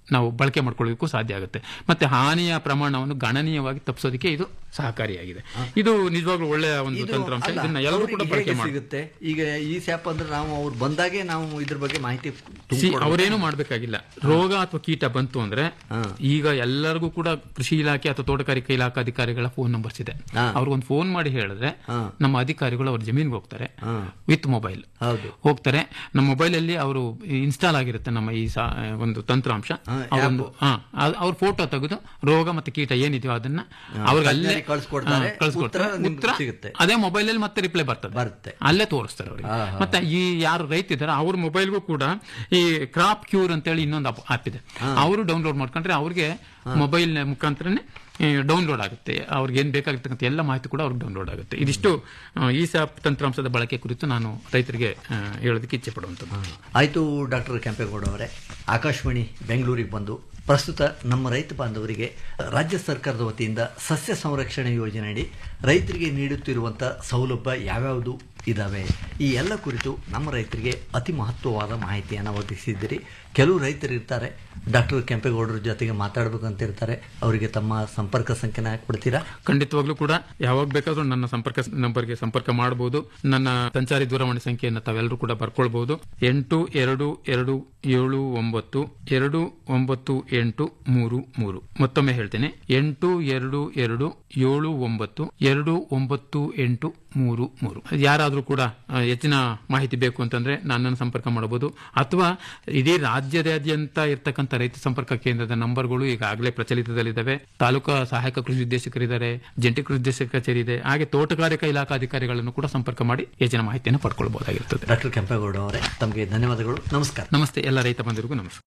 ನಾವು ಬಳಕೆ ಮಾಡ್ಕೊಳ್ಳೋದಕ್ಕೂ ಸಾಧ್ಯ ಆಗುತ್ತೆ ಮತ್ತೆ ಹಾನಿಯ ಪ್ರಮಾಣವನ್ನು ಗಣನೀಯವಾಗಿ ತಪ್ಪಿಸೋದಕ್ಕೆ ಇದು ಸಹಕಾರಿಯಾಗಿದೆ ಇದು ನಿಜವಾಗ್ಲೂ ಒಳ್ಳೆಯ ಒಂದು ಇದು ತಂತ್ರಾಂಶ ಅಲ್ಲ, ಇದನ್ನ ಎಲ್ಲರೂ ಕೂಡ ಅವ್ರಿಗೆ ಬಳಕೆ ಹೇಗೆ ಮಾಡಿ ಸಿಗುತ್ತೆ ಈಗ ಈ ಸ್ಯಾಪ್ ಅಂದ್ರೆ ನಾವು ಅವ್ರು ಬಂದಾಗೆ ನಾವು ಇದ್ರ ಬಗ್ಗೆ ಮಾಹಿತಿ ತುಂಬ್ಕೊಡ್ಬೇಕು. ಅವರೇನು ಮಾಡ್ಬೇಕಾಗಿಲ್ಲ ರೋಗ ಅಥವಾ ಕೀಟ ಬಂತು ಅಂದ್ರೆ ಈಗ ಎಲ್ಲರಿಗೂ ಕೂಡ ಕೃಷಿ ಇಲಾಖೆ ಅಥವಾ ತೋಟಗಾರಿಕೆ ಇಲಾಖೆ ಅಧಿಕಾರಿಗಳ ಫೋನ್ ನಂಬರ್ಸ್ ಇದೆ ಹಾ. ಅವ್ರಿಗೊಂದು ಫೋನ್ ಮಾಡಿ ಹೇಳಿದ್ರೆ ನಮ್ಮ ಅಧಿಕಾರಿಗಳು ಅವ್ರ ಜಮೀನ್ಗೆ ಹೋಗ್ತಾರೆ ವಿತ್ ಮೊಬೈಲ್ ಹೌದು ಹೋಗ್ತಾರೆ ನಮ್ಮ ಮೊಬೈಲ್ ಅಲ್ಲಿ ಅವರು ಇನ್ಸ್ಟಾಲ್ ಆಗಿರುತ್ತೆ ನಮ್ಮ ಈ ಸಾ- ಒಂದು ತಂತ್ರಾಂಶ ಅವರೊಂದು ಅವ್ರ ಫೋಟೋ ತೆಗೆದು ರೋಗ ಮತ್ತೆ ಕೀಟ ಏನಿದೆಯೋ ಅದನ್ನ ಅವ್ರಿಗೆ ಅಲ್ಲೇ ತಜ್ಞರಿಗೆ ಕಳ್ಸ್ಕೊಡ್ತಾರೆ. ಹಾ, ಕಳ್ಸ್ಕೊಡ್ತಾರೆ ಉತ್ತರ ನಿಮ್ಗೆ ಉತ್ತರ ಸಿಗುತ್ತೆ. ಅದೇ ಮೊಬೈಲ್ ಅಲ್ಲಿ ಮತ್ತೆ ರಿಪ್ಲೈ ಬರ್ತದೆ ಬರುತ್ತೆ. ಅಲ್ಲೇ ತೋರಿಸ್ತಾರೆ ಅವ್ರಿಗೆ ಮತ್ತೆ ಈ ಯಾರು ರೈತ ಇದ್ದಾರೆ ಅವ್ರ ಮೊಬೈಲ್ಗೂ ಕೂಡ ಈ ಕ್ರಾಪ್ ಕ್ಯೂರ್ ಅಂತೇಳಿ ಇನ್ನೊಂದು ಆಪ್ ಇದೆ ಅವರು ಡೌನ್ಲೋಡ್ ಮಾಡ್ಕೊಂಡ್ರೆ ಅವ್ರಿಗೆ ಮೊಬೈಲ್ ಮುಖಾಂತರನೇ ಡೌನ್ಲೋಡ್ ಆಗುತ್ತೆ ಅವ್ರಿಗೆ ಏನ್ ಬೇಕಾಗಿರ್ತಕ್ಕಂಥ ಎಲ್ಲ ಮಾಹಿತಿ ಕೂಡ ಅವ್ರಿಗೆ ಡೌನ್ಲೋಡ್ ಆಗುತ್ತೆ ಇದಿಷ್ಟು ಆ, ಈ ಸ್ಯಾಪ್ ತಂತ್ರಾಂಶದ ಬಳಕೆ ಕುರಿತು ನಾನು ರೈತರಿಗೆ ಆ, ಹೇಳೋದಕ್ಕೆ ಇಚ್ಛೆ ಪಡುವಂಥದ್ದು ಆಯ್ತು ಡಾಕ್ಟರ್ ಕೆಂಪೇಗೌಡ ಅವರೇ ಆಕಾಶವಾಣಿ ಬೆಂಗಳೂರಿಗೆ ಬಂದು ಪ್ರಸ್ತುತ ನಮ್ಮ ರೈತ ಬಾಂಧವರಿಗೆ ರಾಜ್ಯ ಸರ್ಕಾರದ ವತಿಯಿಂದ ಸಸ್ಯ ಸಂರಕ್ಷಣೆ ಯೋಜನೆಯಡಿ ರೈತರಿಗೆ ನೀಡುತ್ತಿರುವಂಥ ಸೌಲಭ್ಯ ಯಾವ್ಯಾವುದು ಇದಾವೆ ಈ ಎಲ್ಲ ಕುರಿತು ನಮ್ಮ ರೈತರಿಗೆ ಅತಿ ಮಹತ್ವವಾದ ಮಾಹಿತಿಯನ್ನು ಒದಗಿಸಿದ್ದೀರಿ ಕೆಲವು ರೈತರು ಇರ್ತಾರೆ ಡಾಕ್ಟರ್ ಕೆಂಪೇಗೌಡರ ಜೊತೆಗೆ ಮಾತಾಡಬೇಕಂತ ಇರ್ತಾರೆ ಅವರಿಗೆ ತಮ್ಮ ಸಂಪರ್ಕ ಸಂಖ್ಯೆನ ಕೊಡ್ತೀರಾ ಖಂಡಿತವಾಗ್ಲೂ ಕೂಡ ಯಾವಾಗ ಬೇಕಾದ್ರೂ ನನ್ನ ಸಂಪರ್ಕ ನಂಬರ್ಗೆ ಸಂಪರ್ಕ ಮಾಡಬಹುದು ನನ್ನ ಸಂಚಾರಿ ದೂರವಾಣಿ ಸಂಖ್ಯೆಯನ್ನು ತಾವೆಲ್ಲರೂ ಕೂಡ ಬರ್ಕೊಳ್ಬಹುದು ಎಂಟು ಎರಡು ಎರಡು ಏಳು ಒಂಬತ್ತು ಎರಡು ಒಂಬತ್ತು ಎಂಟು ಮೂರು ಮೂರು ಮತ್ತೊಮ್ಮೆ ಹೇಳ್ತೇನೆ ಎಂಟು ಎರಡು ಎರಡು ಏಳು ಒಂಬತ್ತು ಎರಡು ಒಂಬತ್ತು ಎಂಟು ಮೂರು ಮೂರು ಯಾರಾದರೂ ಕೂಡ ಆ, ಹೆಚ್ಚಿನ ಮಾಹಿತಿ ಬೇಕು ಅಂತಂದ್ರೆ ನನ್ನನ್ನು ಸಂಪರ್ಕ ಮಾಡಬಹುದು ಅಥವಾ ಇಡೀ ರಾಜ್ಯದಾದ್ಯಂತ ಇರ್ತಕ್ಕಂಥ ರೈತ ಸಂಪರ್ಕ ಕೇಂದ್ರದ ನಂಬರ್ಗಳು ಈಗಾಗಲೇ ಪ್ರಚಲಿತದಲ್ಲಿದ್ದಾವೆ ತಾಲೂಕಾ ಸಹಾಯಕ ಕೃಷಿ ನಿರ್ದೇಶಕರಿದ್ದಾರೆ ಜಂಟಿ ಕೃಷಿ ನಿರ್ದೇಶಕ ಕಚೇರಿ ಇದೆ ಹಾಗೆ ತೋಟಗಾರಿಕಾ ಇಲಾಖಾ ಅಧಿಕಾರಿಗಳನ್ನು ಕೂಡ ಸಂಪರ್ಕ ಮಾಡಿ ಹೆಚ್ಚಿನ ಮಾಹಿತಿಯನ್ನು ಪಡ್ಕೊಳ್ಬಹುದಾಗಿರುತ್ತದೆ ಡಾಕ್ಟರ್ ಕೆಂಪೇಗೌಡ ಅವರೇ ತಮಗೆ ಧನ್ಯವಾದಗಳು ನಮಸ್ಕಾರ ನಮಸ್ತೆ ಎಲ್ಲ ರೈತ ಬಂಧುರಿಗೂ ನಮಸ್ಕಾರ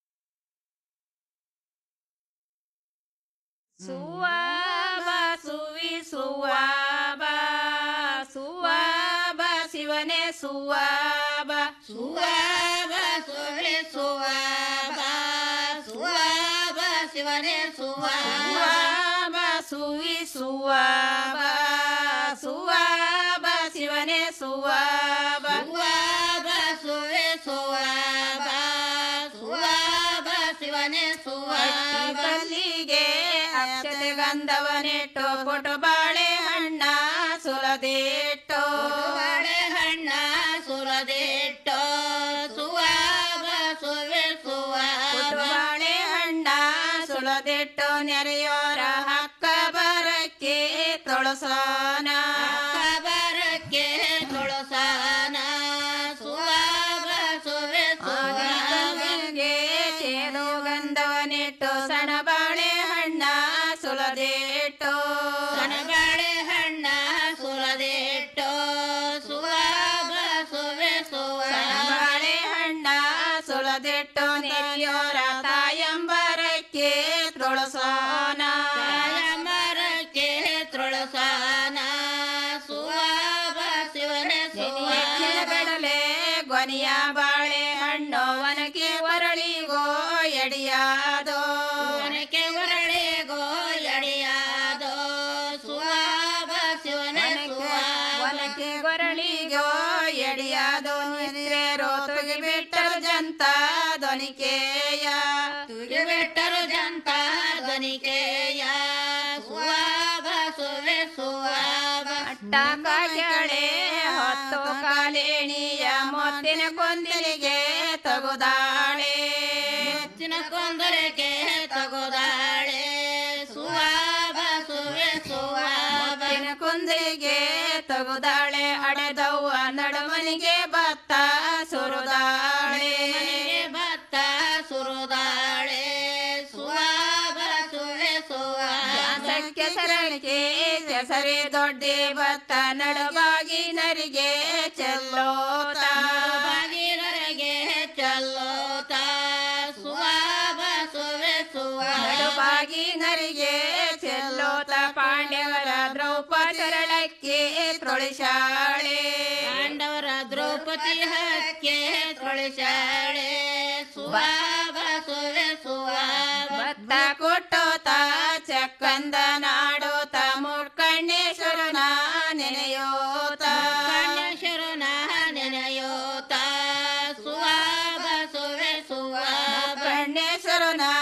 ಸುವಾಬ ಸುವಿ ಸುವಾಬ ಸುವಾಬ ಶಿವನೇ ಸುವಾಬ ಸುವಾಬ ಸುವಿ ಸುವಾಬ ಸುವಾಬ ಶಿವನೇ ಸುವಾಬ ಸುವಿ ಸುವಾಬ ಸುವಾಬ ಶಿವನೇ ಸುವಾಬ ಸುವಾಬ ಸುವಿ ಸುವಾಬ ಸುವಾಬ ಶಿವನೇ ಸುವಾಬ ಬಲ್ಲಿಗೆ ಅಕ್ಷತೆ ಗಂಧವನಿಟ್ಟು ಪುಟು ಬಾಳೆ ಹಣ್ಣ ಸುಲದಿಟ್ಟು ಬಾಳೆ ಹಣ್ಣ ಸುಲದಿಟ್ಟು ಸುವಾಬ ಸುವೆ ಸುವಾಬ ಬಾಳೆ ಹಣ್ಣ ಸುಲದಿಟ್ಟು ನೆರೆಯೋರ ಹಕ್ಕ ಬರಕ್ಕೆ ತೊಳಸೋನ ಬರಕ್ಕೆ ತೊಳಸೋನ ಸುವಾಬ ಸುವೆ ಸುವಾಬಗೆ ಚೇದು ಗಂಧವನಿಟ್ಟು ಸಣ ಬಾಳೆ ಹಣ್ಣ ಸುಲದಿಟ್ಟು ಸಣ ಬಾಳೆ ಹಣ್ಣ ಸುಲದಿಟ್ಟು ಸುವಾಬ ಸುವೆ ಸುವಾಬ ಬಾಳೆ ಹಣ್ಣ ಸುಲದಿಟ್ಟು ನೆರೆಯೋರ ತಾಯಂಬರಕ್ಕೆ ತೊಳಸೋನ ತಾಯಂಬರಕ್ಕೆ ತೊಳಸೋನ ಸುವಾಬ ಶಿವನೇ ಸುವಾಬಡಲೆ ಗೊನೆಯ ಬಾಳೆ ಹಣ್ಣು ಒನಕೆ ಒರಳಿಗೋ ಎಡಿಯಾದೋ ಒನಕೆ ಒರಳಿಗೋ ಎಡಿಯಾದೋ ಸುವಾಬ ಶಿವನೇ ಒನಕೆ ಗೊರಳಿಗೋ ಎಡಿಯಾದೋ ನಿದ್ರೆರೋ ತುಗಿ ಬಿಟ್ಟರು ಜಂತ ಧ್ವನಿಕೆಯ ತುಗಿ ಬಿಟ್ಟರು ಜಂತ ಧ್ವನಿಕೆಯ ಸುವಾಬ ಸುವೆ ಸುವಾಬ ಅಟ್ಟ ಕೆಳೆ ಹೊತ್ತು ಕಾಲೇಣಿಯ ಮೊತ್ತಿನ ಕೊಂದಿಲಿಗೆ ತಗುದಾಳೆ ಮೊತ್ತಿನ ಕೊಂದಲಿಗೆ ತಗುದಾಳೆ ಸುವಾಬ ಸುವೆ ಸುವಾಬ ಕುಂದಿಗೆ ತಗುದಾಳೆ ಅಡೆದವ್ವ ನಡುಮನಿಗೆ ಭತ್ತ ಸುರುದಾಳೆ ಭತ್ತ ಸುರುದಾಳೆ ಸುವಾಬ ಸುವೆ ಸುವಾಸಕ್ಕೆ ಸರಣಿಗೆ ಸರಿ ದೊಡ್ಡಿ ಭತ್ತ ನಡುಬಾಗಿ ನರಿಗೆ ಚೆಲ್ಲೋತ ಬಾಗಿನರಿಗೆ ಚೆಲ್ಲೋತ ಸುವಾಬ ಸುವೆ ಸುವಾಬಾಗಿ ನರಿಗೆ ಚೆಲ್ಲೋತ ಪಾಂಡವರ ದ್ರೌಪದರಳಕ್ಕೆ ತೊಳಿಸಾಳೆ ಪಾಂಡವರ ದ್ರೌಪದಿ ಹಕ್ಕೆ ತೊಳಿಸಾಳೆ ಸುವಾಬ ಸುವೆ ಸುವಾಬ ಭತ್ತ ಕೊಟ್ಟೋತ ಚಕ್ಕಂದ ನಾಡೋತ ಮುಕ್ಕಣ್ಣೇಶ್ವರನ ನೆನೆಯೋತ ಕಣ್ಣೇಶ್ವರನ ನೆನೆಯೋತ ಸುವಾಬ ಸುವೆ ಸುವಾಬ ಕಣ್ಣೇಶ್ವರನ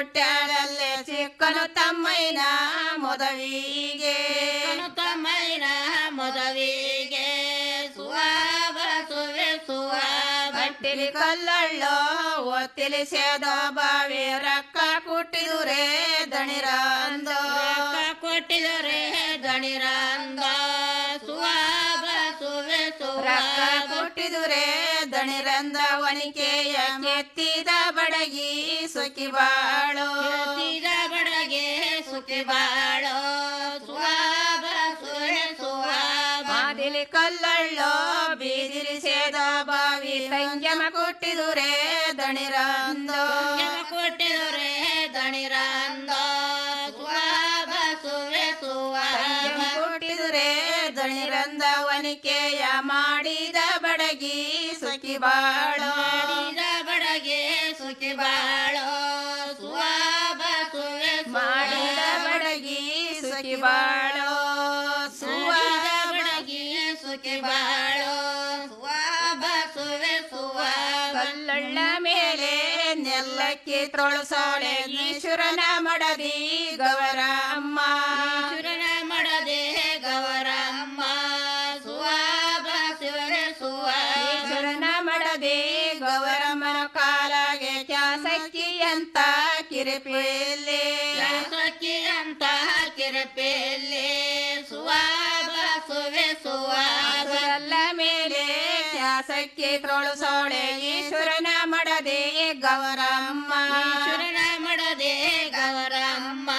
ಕೊಟ್ಟಾಳಲ್ಲೇ ಚಿಕ್ಕನು ತಮ್ಮಯ್ಯನ ಮೊದವಿಗೆ ತಮ್ಮಯ್ಯನ ಮೊದವಿಗೆ ಸುವಾಬ ಸುವೆ ಸುವಾಬ ಬಟ್ಟಿಲಿ ಕಲ್ಲಳ್ಳೋ ಒತ್ತಿಲಿ ಸೇದೋ ಬಾವಿ ರೊಕ್ಕ ಕೊಟ್ಟಿದುರೇ ದಣಿರಂದ ಕೊಟ್ಟಿದುರೇ ದಣಿರಂದ ಸುವಾಬ ಸುವೆ ರೊಕ್ಕ ಕೊಟ್ಟಿದುರೇ ದಣಿರಂದ ವನಿಕೆಯ ಕೆತ್ತಿದ ಬಡಗಿ ಸುಖಿ ಬಾಳೋ ಕೆತ್ತಿದ ಬಡಗೆ ಸುಖಿ ಬಾಳೋ ಸುವಾಬ ಸುವೆ ಸುವಾಬ ಮಾದಿಲಿ ಕಲ್ಲಳ್ಳೋ ಬೀದಿಲಿ ಸೇದ ಬಾವಿ ಸಂಯಮ ಕೊಟ್ಟಿದುರೇ ದಣಿರಂದ ಕೊಟ್ಟಿದುರೇ ದಣಿರಂದ ಸುವಾಬ ಸುವೆ ಸುವಾಬ ಕೊಟ್ಟಿದುರೇ ದಣಿರಂದ ವನಿಕೆಯ ಮಾಡಿದ ಬಡಗಿ ಸುಖಿ ಬಾಳೋ ಮಾಡಿದ ಬಡಗೆ ಸುಖಿ ಬಾಳೋ ಸುವಾಬ ಸುವೆ ಮಾಡಿದ ಬಡಗಿ ಸುಖಿ ಬಾಳೋ ಸುವಾಬ ಬಡಗಿ ಸುಖಿ ಬಾಳೋ ಸುವಾಬ ಸುವೆ ಸುವಾಬ ಕಲ್ಲಳ್ಳ ಮೇಲೆ ನೆಲ್ಲಕ್ಕಿ ತೊಳಸೋಳೆ ಈಶ್ವರನ ಮಡದಿ ಗವರಮ್ಮ ಈಶ್ವರನ ಮಡದೆ ಗವರಮ್ಮ ಸುವಾಬ ಶಿವನ ಸುವಾಬ ಈಶ್ವರನ ಮಡದೆ ಗೌರಮ್ಮನ ಕಾಲಾಗೆ ಚಾಸಕ್ಕಿ ಅಂತ ಕಿರಿಪಿಲ್ಲಿ ಚಾಸಕ್ಕಿ ಅಂತ ಕಿರಿಪಿಲ್ಲಿ ಸುವಾಬ ಸುವೆ ಸುವಾಬ ಅಲ್ಲ ಮೇಲೆ ಚಾಸಕ್ಕಿ ತೊಳಸೋಳೆ ಈಶ್ವರನ ಮಡದೆ ಗೌರಮ್ಮ ಈಶ್ವರನ ಮಡದೆ ಗೌರಮ್ಮ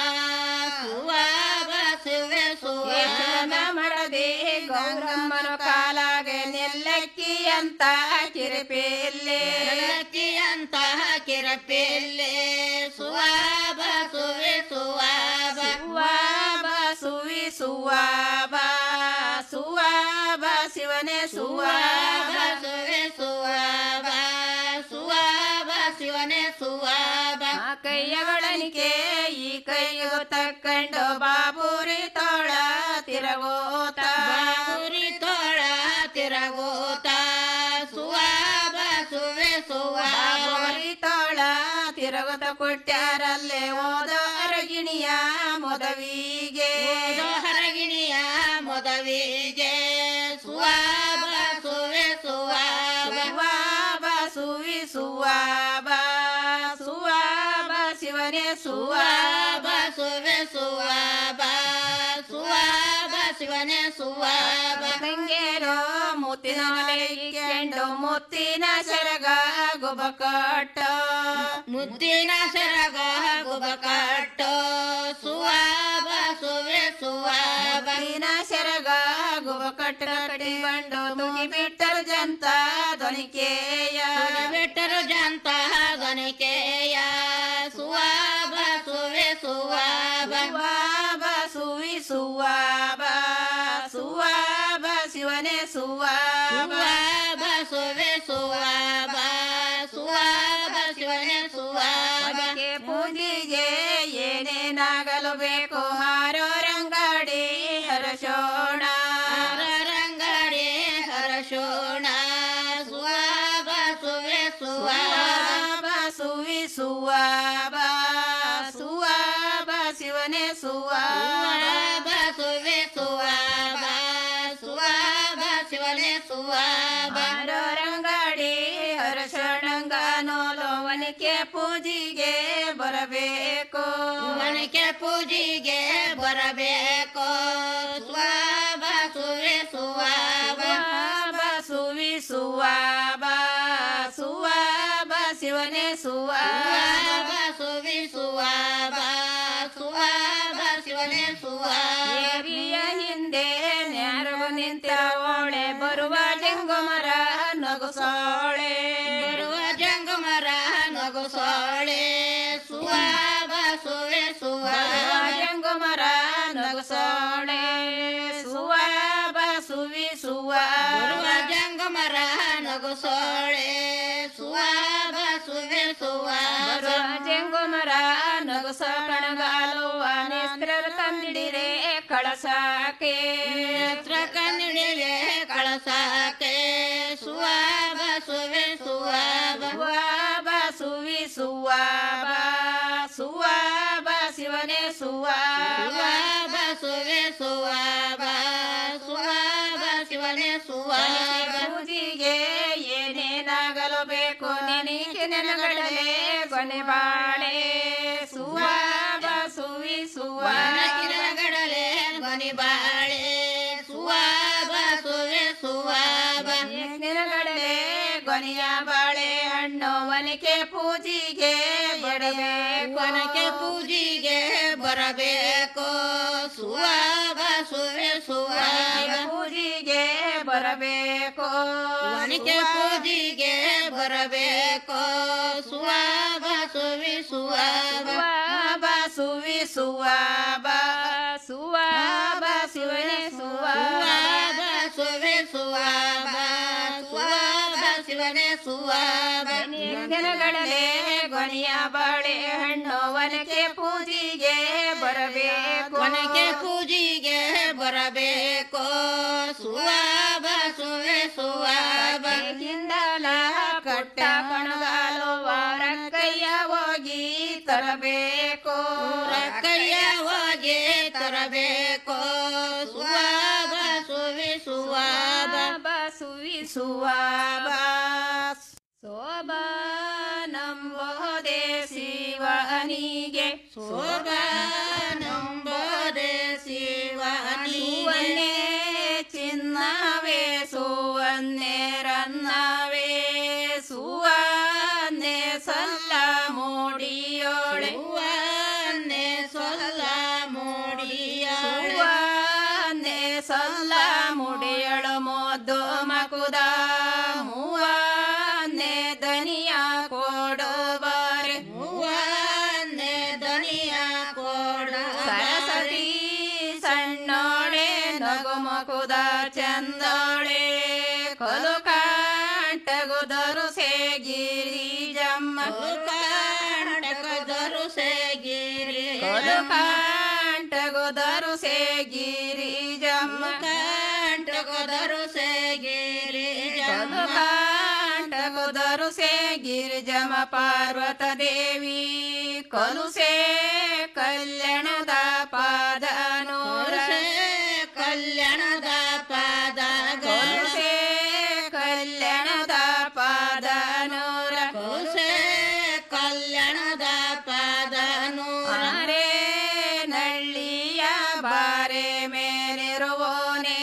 ಸುವಾಬ ಸುವೆ ಸುವಾಬ ಮಡದೆ ಗೌರಮ್ಮನ ಕಾಲಾಗೆ ನೆಲ್ಲಕ್ಕಿ ಅಂತ ಕಿರಪಿಲ್ಲೆ ನೆಲ್ಲಕ್ಕಿ ಅಂತ ಕಿರಪಿಲ್ಲೆ ಸುವಾಬ ಸುವೆ ಸುವಾಬ ಸುವಾಬ ಸುವಿ ಸುವಾಬ ಸುವಾಬ ಶಿವನೇ ಸುವಾಬ ಸುವೆ ಸುವಾಬ ಸುವಾಬ ಶಿವನೇ ಸುವಾಬ ಕೈಯಗಳನಿಕೆ ಈ ಕೈಯು ತಕ್ಕಂಡು ಬಾಬುರಿ ತೋಳ ತಿರಗೋತ ಬಾಬುರಿ ತೋಳ ತಿರಗೋತ ಸುವಾಬ ಸುವೆ ಸುವಾಬುರಿ ತೋಳ ತಿರಗೋತ ಕೊಟ್ಟಾರಲ್ಲೇ ಓದ ಹರಗಿಣಿಯ ಮೊದವಿಗೆ ಹರಗಿಣಿಯ ಮೊದವಿಗೆ ಸುವಾಬ ಸುವೆ ಸುವಾಬ ಸುವಾಬ ಸುವಿ ಸುವಾಬ ಸುವಾಬ ಶಿವನೇ ಸುವಾಬ ಸುವೆ ಸುವಾಬ ಸುವಾಬ ಶಿವನೇ ಸುವಾಬ ತಂಗೇರೋ ಮುತ್ತಿನ ಮಲೆಗೆಂಡು ಮುತ್ತಿನ ಸೆರಗ ಗುಬಕಟ್ಟ ಮುತ್ತಿನ ಸೆರಗ ಗುಬಕಟ್ಟ ಸುವಾಬ ಸುವೆ ಸುವಾಬ ಮುತ್ತಿನ ಸೆರಗ ಗುಬಕಟ್ಟ ಕಟ್ಟಿಕೊಂಡು ತುಗಿ ಬಿಟ್ಟರು ಜಂತ ಧ್ವನಿಕೆಯ ಬಿಟ್ಟರು ಜಂತ ಧ್ವನಿಕೆಯ ಸುವಾಬ ಸುವೆ ಸುವಾಬ ಸುವಾಬ ಸುವಿ ಸುವಾಬ ಸುವಾಬ ಶಿವನೇ ಸುವಾಬ ಸುವೆ ಸುವಾಬ ಸುವಾಬ ಶಿವನೇ ಸುವಾಬ ಪೂಜೆಗೆ ಏನೇನಾಗಲು ಬೇಕು ಹಾರೋ ರಂಗಾಡಿ ಹರಶೋಣ ರಂಗಾಡಿ ಹರಶೋಣ ಸುವಾಬ ಸುವೆ ಸುವಾಬ ಸುವಿ ಸುವಾಬ ಸುವಾಬ ಶಿವನೇ ಸುವಾಬ ಸುವೆ ಸುವಾಬ ಸುವಾಬ ಶಿವನೇ ಸುವಾಬ ರಂಗಾಡಿ ಹರಶಣಂಗ ನೋಲೋವನಿಕೆ ಪೂಜಿಗೆ ಬರಬೇಕು ವನಿಕೆ ಪೂಜಿಗೆ ಬರಬೇಕು ಸ್ವಾಬ ಸುವೆ ಸುವಾಬ ಸುವಿ ಸುವಾಬ ಸುವಾಬ ಶಿವನೇ ಸುವಾಬ ಸುವಿ ಸುವಾಬ ಸುವಾಬ ಶಿವನೇ ಸುವಾಬಿಯ ಹಿಂದೆ ನ್ಯಾರು ನಿಂತ ಓಳೆ ಬರುವ ಜಂಗುಮರ ನಗುಸೋಳೆ ಬರುವ ಜಂಗುಮರ ನಗುಸೋಳೆ ಸುವಾಬ ಸುವೆ ಸುವಾಬ ಜಂಗುಮರ ನಗುಸೋಳೆ ಸುವಾಬ ಸುವಿ ಸುವಾಬ ಜಂಗುಮರ ನಗುಸೋಳೆ ಸುವಾಬ ಸುವೆ ಸುವಾಬ ಜಂಗುಮರ ನಗುಸ ಕಣಗಾಲುವ ನೇತ್ರರು ತಂದಿಡಿರೆ ಕಳಸಾಕೆ ನೇತ್ರ ಕಂದಿಡಿರೆ ಕಳಸಾಕೆ ಸುವಾಬ ಸುವೆ ಸುವಾಬ ಸುವಾಬ ಸುವಿ ಸುವಾಬ ಸುವಾಬ ಶಿವನೇ ಸುವಾಬ ಸುವೆ ಸುವಾಬ ಸುವಾಬ ಶಿವನೇ ಸುವಾಬ ಪೂಜಿಗೆ ಏನೇನಾಗಲು ಬೇಕು ನಿನಗೆ ನೆನಗಡಲೆ ಕೊನೆ ಬಾಳೆ ಸುವಾಬ ಸುವಿ ಸುವಾಗಡಲೆ ಕೊನೆ ಬಾಳೆ ಸುವಾಬ ಸುವೆ ಸುವಾಬ ನೆನಗಡಲೆ ಕೊನೆಯ ಬಾಳೆ ಹಣ್ಣು ಒನಕೆ ಪೂಜಿಗೆ ಬರಬೇಕು ಒನಕೆ ಪೂಜಿಗೆ ಬರಬೇಕು ಸುವಾಬ ಸುವೆ ಸುವಾಬ ಪೂಜಿಗೆ ಬರಬೇಕು ಒನಕೆ ಪೂಜಿಗೆ ಬರಬೇಕು ಸುವಾಬ ಸುವಿ ಸುವಾಬ ಸುವಿ ಸುವಾಬ ಸುವಾಬ ಶಿವನೇ ಸುವಾಬ ಸುವೆ ಸುವಾಬ ಸುವಾಬ ಶಿವನೇ ಸುವಾಬ ನೆನಗಡಲೆ ಗೊನೆಯ ಬಾಳೆ ಹಣ್ಣು ಒನಕೆ ಪೂಜಿಗೆ ಬರಬೇಕು ಒನಕೆ ಪೂಜಿಗೆ ಬರಬೇಕು ಸುವಾಬ ಸುವೆ ಸುವಾಬ ಕಿಂದಲ ಕಟ್ಟ ಕಣಗಾಲು ವಾರ ಕೈಯ ಹೋಗಿ ತರಬೇಕು ಕೈಯ ಹೋಗಿ ತರಬೇಕು ಸುವಾಬ ಸುವಿ ಸುವಾಬ ಸುವಿ ಸುವಾಬ ಶೋಭ ನಂಬೋದೆ ಶಿವನಿಗೆ ಶೋಭ ನಂಬೋದೆ ಶಿವನಿಗೆ ಚಿನ್ನವೇ ಸುವನ್ನೇ ರನ್ನವೇ ಸುವನ್ನೇ ಸಲ್ಲ ಮೋಡಿಯೋಳೆ ಸುವನ್ನೇ ಸಲ್ಲ ಮೋಡಿಯೋಳೆ ಸುವನ್ನೇ ಸಲ್ಲ ಮುಡಿಯಳು ಮೋದ್ದು ಮಕುದ ಮೂವನ್ನೇ ದನಿಯ ಕೊಡುವರೆ ಮೂವನ್ನೇ ದನಿಯ ಕೊಡು ಸರಸ್ವತಿ ಸಣ್ಣೋಳೆ ನಗು ಮಕುದ ಚಂದೋಳೆ ಕೊಲು ಕಾಂಟಗುದರು ಸೇಗಿರಿ ಜಮ್ಮ ಕಾಂಟಗುದರು ಸೇಗಿರಿ ಕೊಲು ಕಾಂಟಗುದರು ಸೇಗಿರಿ ಜಮ್ಮ ಕಾಂಟಗುದರು ಸೇಗಿರಿ ಜಮ್ಮ ಕಾಂಟಗುದರು ಸೇಗಿರಿ ಜಮ ಪಾರ್ವತ ದೇವಿ ಕೊಲುಸೆ ಕಲ್ಯಾಣದ ಪಾದ ನೂರ ಕಲ್ಯಾಣದ ಪಾದ ಕೊಲುಸೆ ಕಲ್ಯಾಣದ ಪಾದ ನೂರ ಕೊಲುಸೆ ಕಲ್ಯಾಣದ ಪಾದ ನೂರೇ ನಳ್ಳಿಯ ಬಾರೆ ಮೇಲಿರುವೋನೇ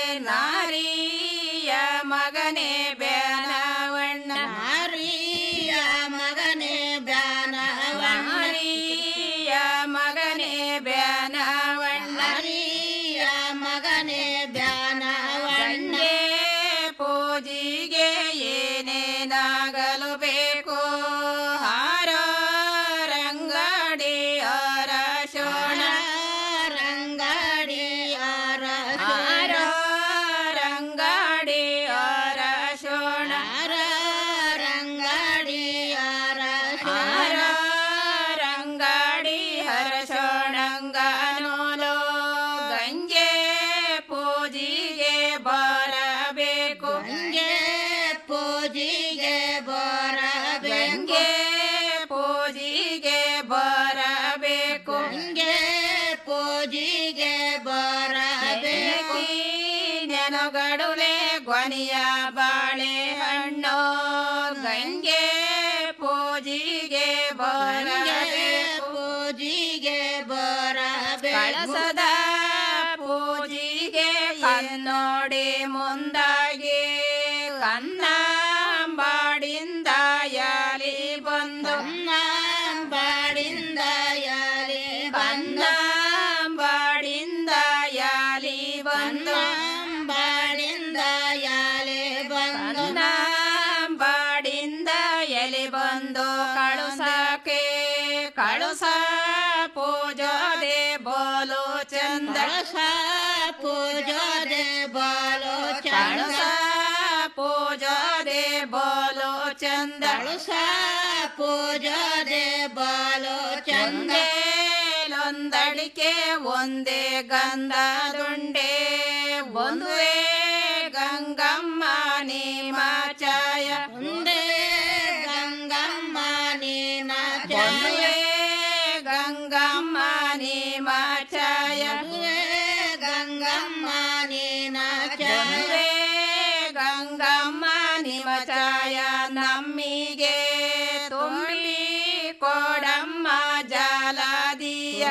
ನಾರಿಯ ಮಗನೇ ಬ್ಯಾನವಣ್ಣ ನಾರಿಯ ಮಗನೇ ಬ್ಯಾನವಣ್ಣ ನಾರಿಯ ಮಗನೇ ಬ್ಯಾನವಣ್ಣ ನಾರಿಯ ಮಗನೇ ಬ್ಯಾನವಣ್ಣ ಪೂಜಿಗೆ ಏನೇನಾಗಲು ಬೇಕು ಹಾರ ರಂಗಡಿ ಹಾರ ಶೋಣ ರಂಗಡಿ ಹಾರ ಹಾರ ರಂಗಡಿ ಹಾರ ಶೋಣ ರಂಗಡಿ ಹಾರ ಹಾರ ರಂಗಡಿ ಹರ ಶೋಣಂಗನೋಲೋ ಗಂಗೆ ಪೂಜಿಗೆ ಬರಬೇಕು ಗಂಗೆ ಪೂಜಿಗೆ ಬರಬೇಕು ಗಂಗೆ ಪೂಜಿಗೆ ಬರಬೇಕು ಗಂಗೆ ಪೂಜಿಗೆ ಬರಬೇಕು ನೆನಗಡುಲೆ ಗೊನೆಯ ಬಾಳೆ ಹಣ್ಣು ಗಂಗೆ ಪೂಜಿಗೆ ಬರಬೇಕು ಪೂಜಿಗೆ ಬರಬೇಕು ಕಳಸದ ಪೂಜಿಗೆ ಕನ್ನೋಡಿ ಮುಂದಾಗಿ ಕನ್ನಂಬಾಡಿಂದ ಯಾಲಿ ಬಂದು ಕನ್ನಂಬಾಡಿಂದ ಯಾಲಿ ಕನ್ನಂಬಾಡಿಂದ ಯಾಲಿ ಬಂದು ಬಾಡಿಂದ ಯಾಲಿ ಬಂದು ಬಾಡಿಂದ ಎಲಿ ಬಂದು ಕಳುಸಕ್ಕೆ ಕಳುಸ ಪೂಜೋದೆ ಬೋಲು ಚಂದ ಪೂಜೋದೆ ಬೋಲು ಚಂದ ಪೂಜೋದೆ ಬೋಲು ಚಂದ ಪೂಜೋದೆ ಬೋಲು ಚಂದೇಲೊಂದಡಿಕೆ ಒಂದೇ ಗಂಧದುಂಡೆ ಒಂದುವೇ ಗಂಗಮ್ಮ ನೀಮಾಚಾಯ ಒಂದೇ ಗಂಗಮ್ಮ ನೀಮಾಚಾಯ ಗಂಗಮ್ಮ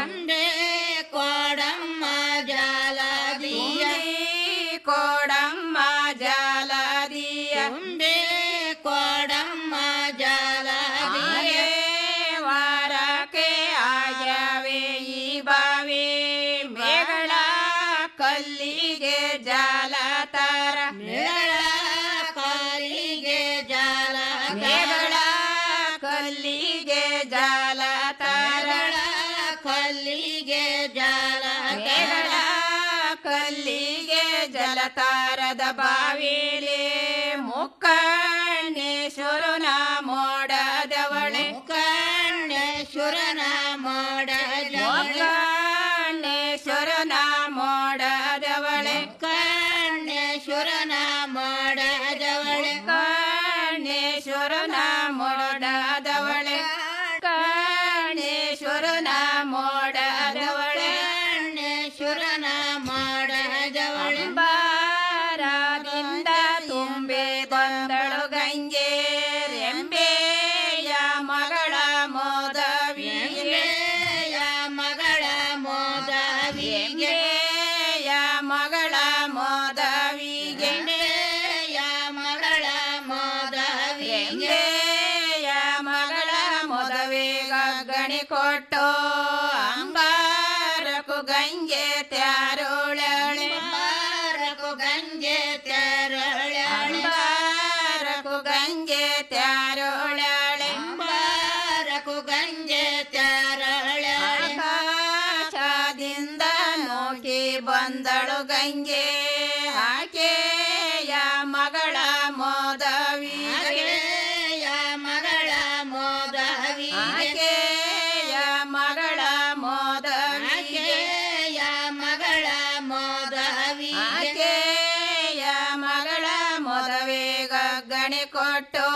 ಒಂದೇ ಕೋಡಮ್ಮ ಜಾಲದಿಯ ಕೋಡಮ್ಮ ಜಾಲದಿಯ ಒಂದೇ ಕೋಡಮ್ಮ ಜಾಲದಿಯ ವಾರಕ್ಕೆ ಆಗ್ಯಾವೆ ಈ ಬಾವಿ ಮೇಗಳ ಕಲ್ಲಿಗೆ ಜಾಲ ತರ ಮೇಳ ಕಲ್ಲಿಗೆ ಜಾಲ ಮೇಗಳ ಕಲ್ಲಿಗೆ ಜಾಲ ತರ ಕಲ್ಲಿಗೆ ಜಾಲ ಮೇಗಳ ಕಲ್ಲಿಗೆ ಜಲತಾರದ ಬಾವಿಲಿ ಮುಕ್ಕಣ್ಣೇಶ್ವರನ ಮೋಡದವಳೆ ಮುಕ್ಕಣ್ಣೇಶ್ವರನ ಮೋಡದವಳೆ ಮುಕ್ಕಣ್ಣೇಶ್ವರನ ಮೋಡದವಳೆ ಕಣ್ಣೇಶ್ವರನ ಮೋಡದವಳೆ ಕಣ್ಣೇಶ್ವರನ ಮೋಡದವಳೆ ಕಣ್ಣೇಶ್ವರನ ಮೋಡದವಳೆ ಕಣ್ಣೇಶ್ವರನ ಮೋಡದವಳೆ ಬಾರದಿಂದ ತುಂಬೆ ಬಂದಳು ಗಂಗೆ ರೆಂಬೆಯ ಮಗಳ ಮೋದವಿಗೆಯ ಮಗಳ ಮೋದವಿಗೆ ಮಗಳ ಮೋದವಿಗೆ ಮಗಳ ಮೋದವಿಗೆ ಮಗಳ ಮೋದವೆ ಗಣಿ ಕೊಟ್ಟು ಅಂಗಾರಕು ಗಂಗೆ ತ್ಯಾರೋಳಳೆ ಅಂಗಾರಕು ಗಂಗೆ ತ್ಯಾರೋಳೆ ಅಂಗಾರಕು ಗಂಗೆ ತ್ಯಾರೋಳಳೆ ಅಂಗಾರಕು ಗಂಗೆ ತ್ಯಾರೋಳೆ ಆಕಾಶದಿಂದ ನೋಕಿ ಬಂದಳು ಗಂಗೆ ಆಕೆಯ ಮಗಳ ಮೋದವಿಯ ಮಗಳ ಮೋದವಿ ಆಕೆಯ ಮಗಳ ಮೋದವಿಯ ಮಗಳ ಮೋದವಿ ಆಕೆಯ ಮಗಳ ಮೋದವೆ ಗಣಿ ಕೊಟ್ಟು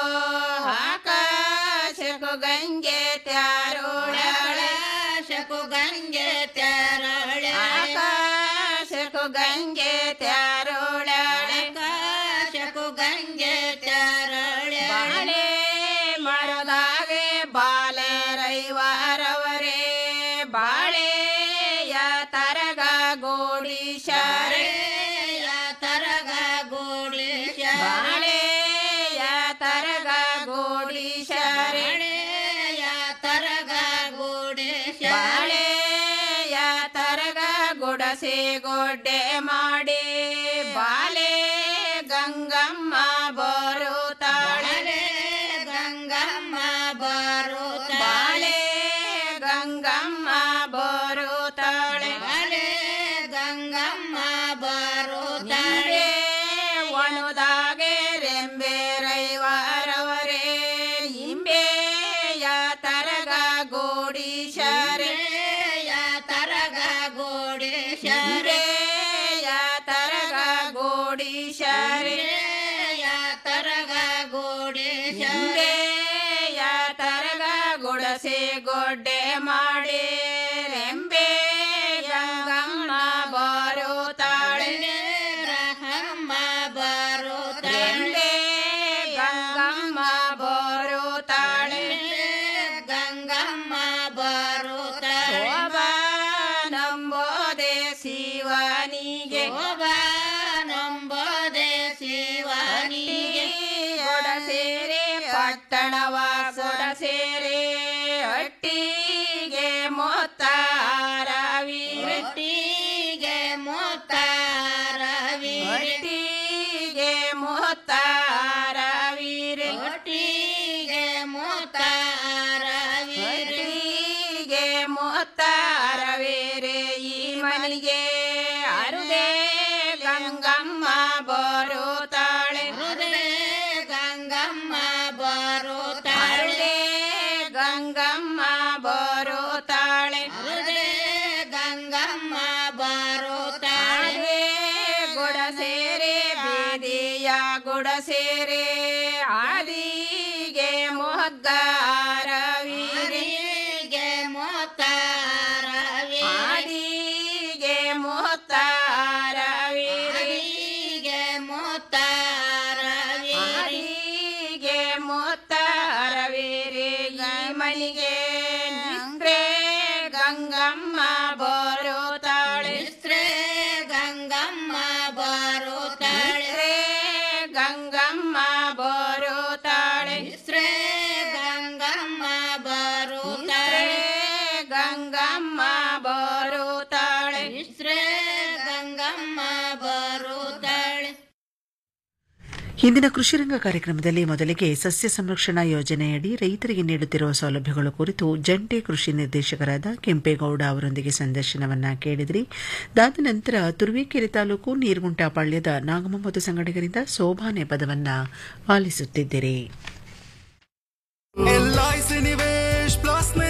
ಆಕಾಶಕು ಗಂಗೆ ತ್ಯಾರೋಳಳೆ ಆಕಾಶಕು ಗಂಗೆ ತ್ಯಾರೋಳೆ ಆಕಾಶಕು ಗಂಗೆ ತ್ಯಾರೋಳಳೆ ಆಕಾಶಕು ಗಂಗೆ ತ್ಯಾರೋಳೆ ಬಾಳೆ ಮರದಾಗೆ ಬಾಲೆ ರೈವಾರವರೇ ಬಾಳೆಯ ತರಗ ಗೋಡಿಶಾರೆ ತರಗ ಗೋಡಿಶ ಬಾಳೆಯ ತರಗ ಗೋಡಿಶಾರೆ ತರಗ ಗೋಡಿಶ ಬಾಳೆಯ ತರಗ ಗುಡಸೆ ಗೊಡ್ಡೆ ಮಾಡಿ ಬಾಲೆ ಗಂಗಮ್ಮ ಬರುತ್ತಾಳೆ ಗಂಗಮ್ಮ ಬರುತ್ತಾಳೆ ಗಂಗಮ್ಮ ಬರುತ್ತಾಳೆ ಗಂಗಮ್ಮ ಬರುತ್ತಾಳೆ ಒಣದಾಗೆ ರೆಂಬೆ ರೈವಾರವರೇ ಇಂಬೆಯ ತರಗ ಗೋಡಿಶರೆ ತರಗ ಗೋಡಿಶರೆ ತರಗ ಗೋಡಿಶರೆ ತರಗ ಗೋಡಿಶರೆ ತರಗ ಗುಡಸೆ ಗೊಡ್ಡೆ ಮಾಡಿ ರೆಂಬೆ ಗಂಗಮ್ಮ ಬರುತ್ತಾಳೆ ರಹಮ್ಮ ಬರುತ್ತಾಳೆ ಗಂಗಮ್ಮ ಬರುತ್ತಾಳೆ ಗಂಗಮ್ಮ ಬರುತ್ತಾಳೆ ನಂಬೋದೆ ಶಿವನಿಗೆ ನಂಬೋದೆ ಶಿವನಿಗೆ ಕೊಡ ಸೇರೆ ಪಟ್ಟಣವ ಕೊಡ ಸೇರೆ ಹಟ್ಟಿಗೆ ಮೊತ್ತಾರವಿ ಹಟ್ಟಿಗೆ ಮೊತ್ತಾರವಿ ಹಟ್ಟಿಗೆ ಮೊತ್ತಾರವೀರೆ ಹಟ್ಟಿಗೆ ಮೊತ್ತಾರವಿ ಹಟ್ಟಿಗೆ ಮೊತ್ತಾರವೀರೆ ಈ ಮನೆಗೆ ಅರುದೇ ಗಂಗಮ್ಮ ಬರುತ್ತಾಳೆ ಹೃದಯ ಗಂಗಮ್ಮ ಬರುತ್ತಾಳೆ ಗಂಗಮ್ಮ ಬರುತ್ತಾಳೆ ಹೃದಯ ಗಂಗಮ್ಮ ಬರುತ್ತಾಳೆ ಗುಡ ಸೇರೆ ಬೀದಿಯ ಗುಡ ಸೇರೆ ಆದಿಗೆ ಮೊಗ್ಗಾರವೀರಿಗೆ ಮೊತ್ತಾರವಿ ಆದಿಗೆ ಮೊತ್ತಾರವೀರಿಗೆ ಮೊತ್ತಾರವಿ ಆದಿಗೆ ಮೊತ್ತಾರವೀರಿಗೆ ಮನಿಗೆ ನಿಂತ್ರೆ ಗಂಗಮ್ಮ ಬರುತ್ತಾಳೆ ಶ್ರೀ ಗಂಗಮ್ಮ ಬರುತ್ತಾಳೆ ಗಂಗಮ್ಮ ಬರುತ್ತಾಳೆ ಶ್ರೀ ಗಂಗಮ್ಮ ಬರುತ್ತಾಳೆ ಗಂಗಮ್ಮ ಬರುತ್ತಾಳೆ ಶ್ರೀ ಗಂಗಮ್ಮ ಬರುತ್ತಾಳೆ ಹಿಂದಿನ ಕೃಷಿರಂಗ ಕಾರ್ಯಕ್ರಮದಲ್ಲಿ ಮೊದಲಿಗೆ ಸಸ್ಯ ಸಂರಕ್ಷಣಾ ಯೋಜನೆಯಡಿ ರೈತರಿಗೆ ನೀಡುತ್ತಿರುವ ಸೌಲಭ್ಯಗಳ ಕುರಿತು ಜಂಟಿ ಕೃಷಿ ನಿರ್ದೇಶಕರಾದ ಕೆಂಪೇಗೌಡ ಅವರೊಂದಿಗೆ ಸಂದರ್ಶನವನ್ನ ಕೇಳಿದ್ರಿ ದಾದ ನಂತರ ತುರುವೇಕೆರೆ ತಾಲೂಕು ನೀರ್ಗುಂಟಪಾಳ್ಯದ ನಾಗಮೊಹಮ್ಮದ್ ಸಂಗಡಿಗರಿಂದ ಸೋಭಾನೆ ಪದವನ್ನ ಆಲಿಸುತ್ತಿದ್ದಿರಿ एल आई सी निवेश प्लस ने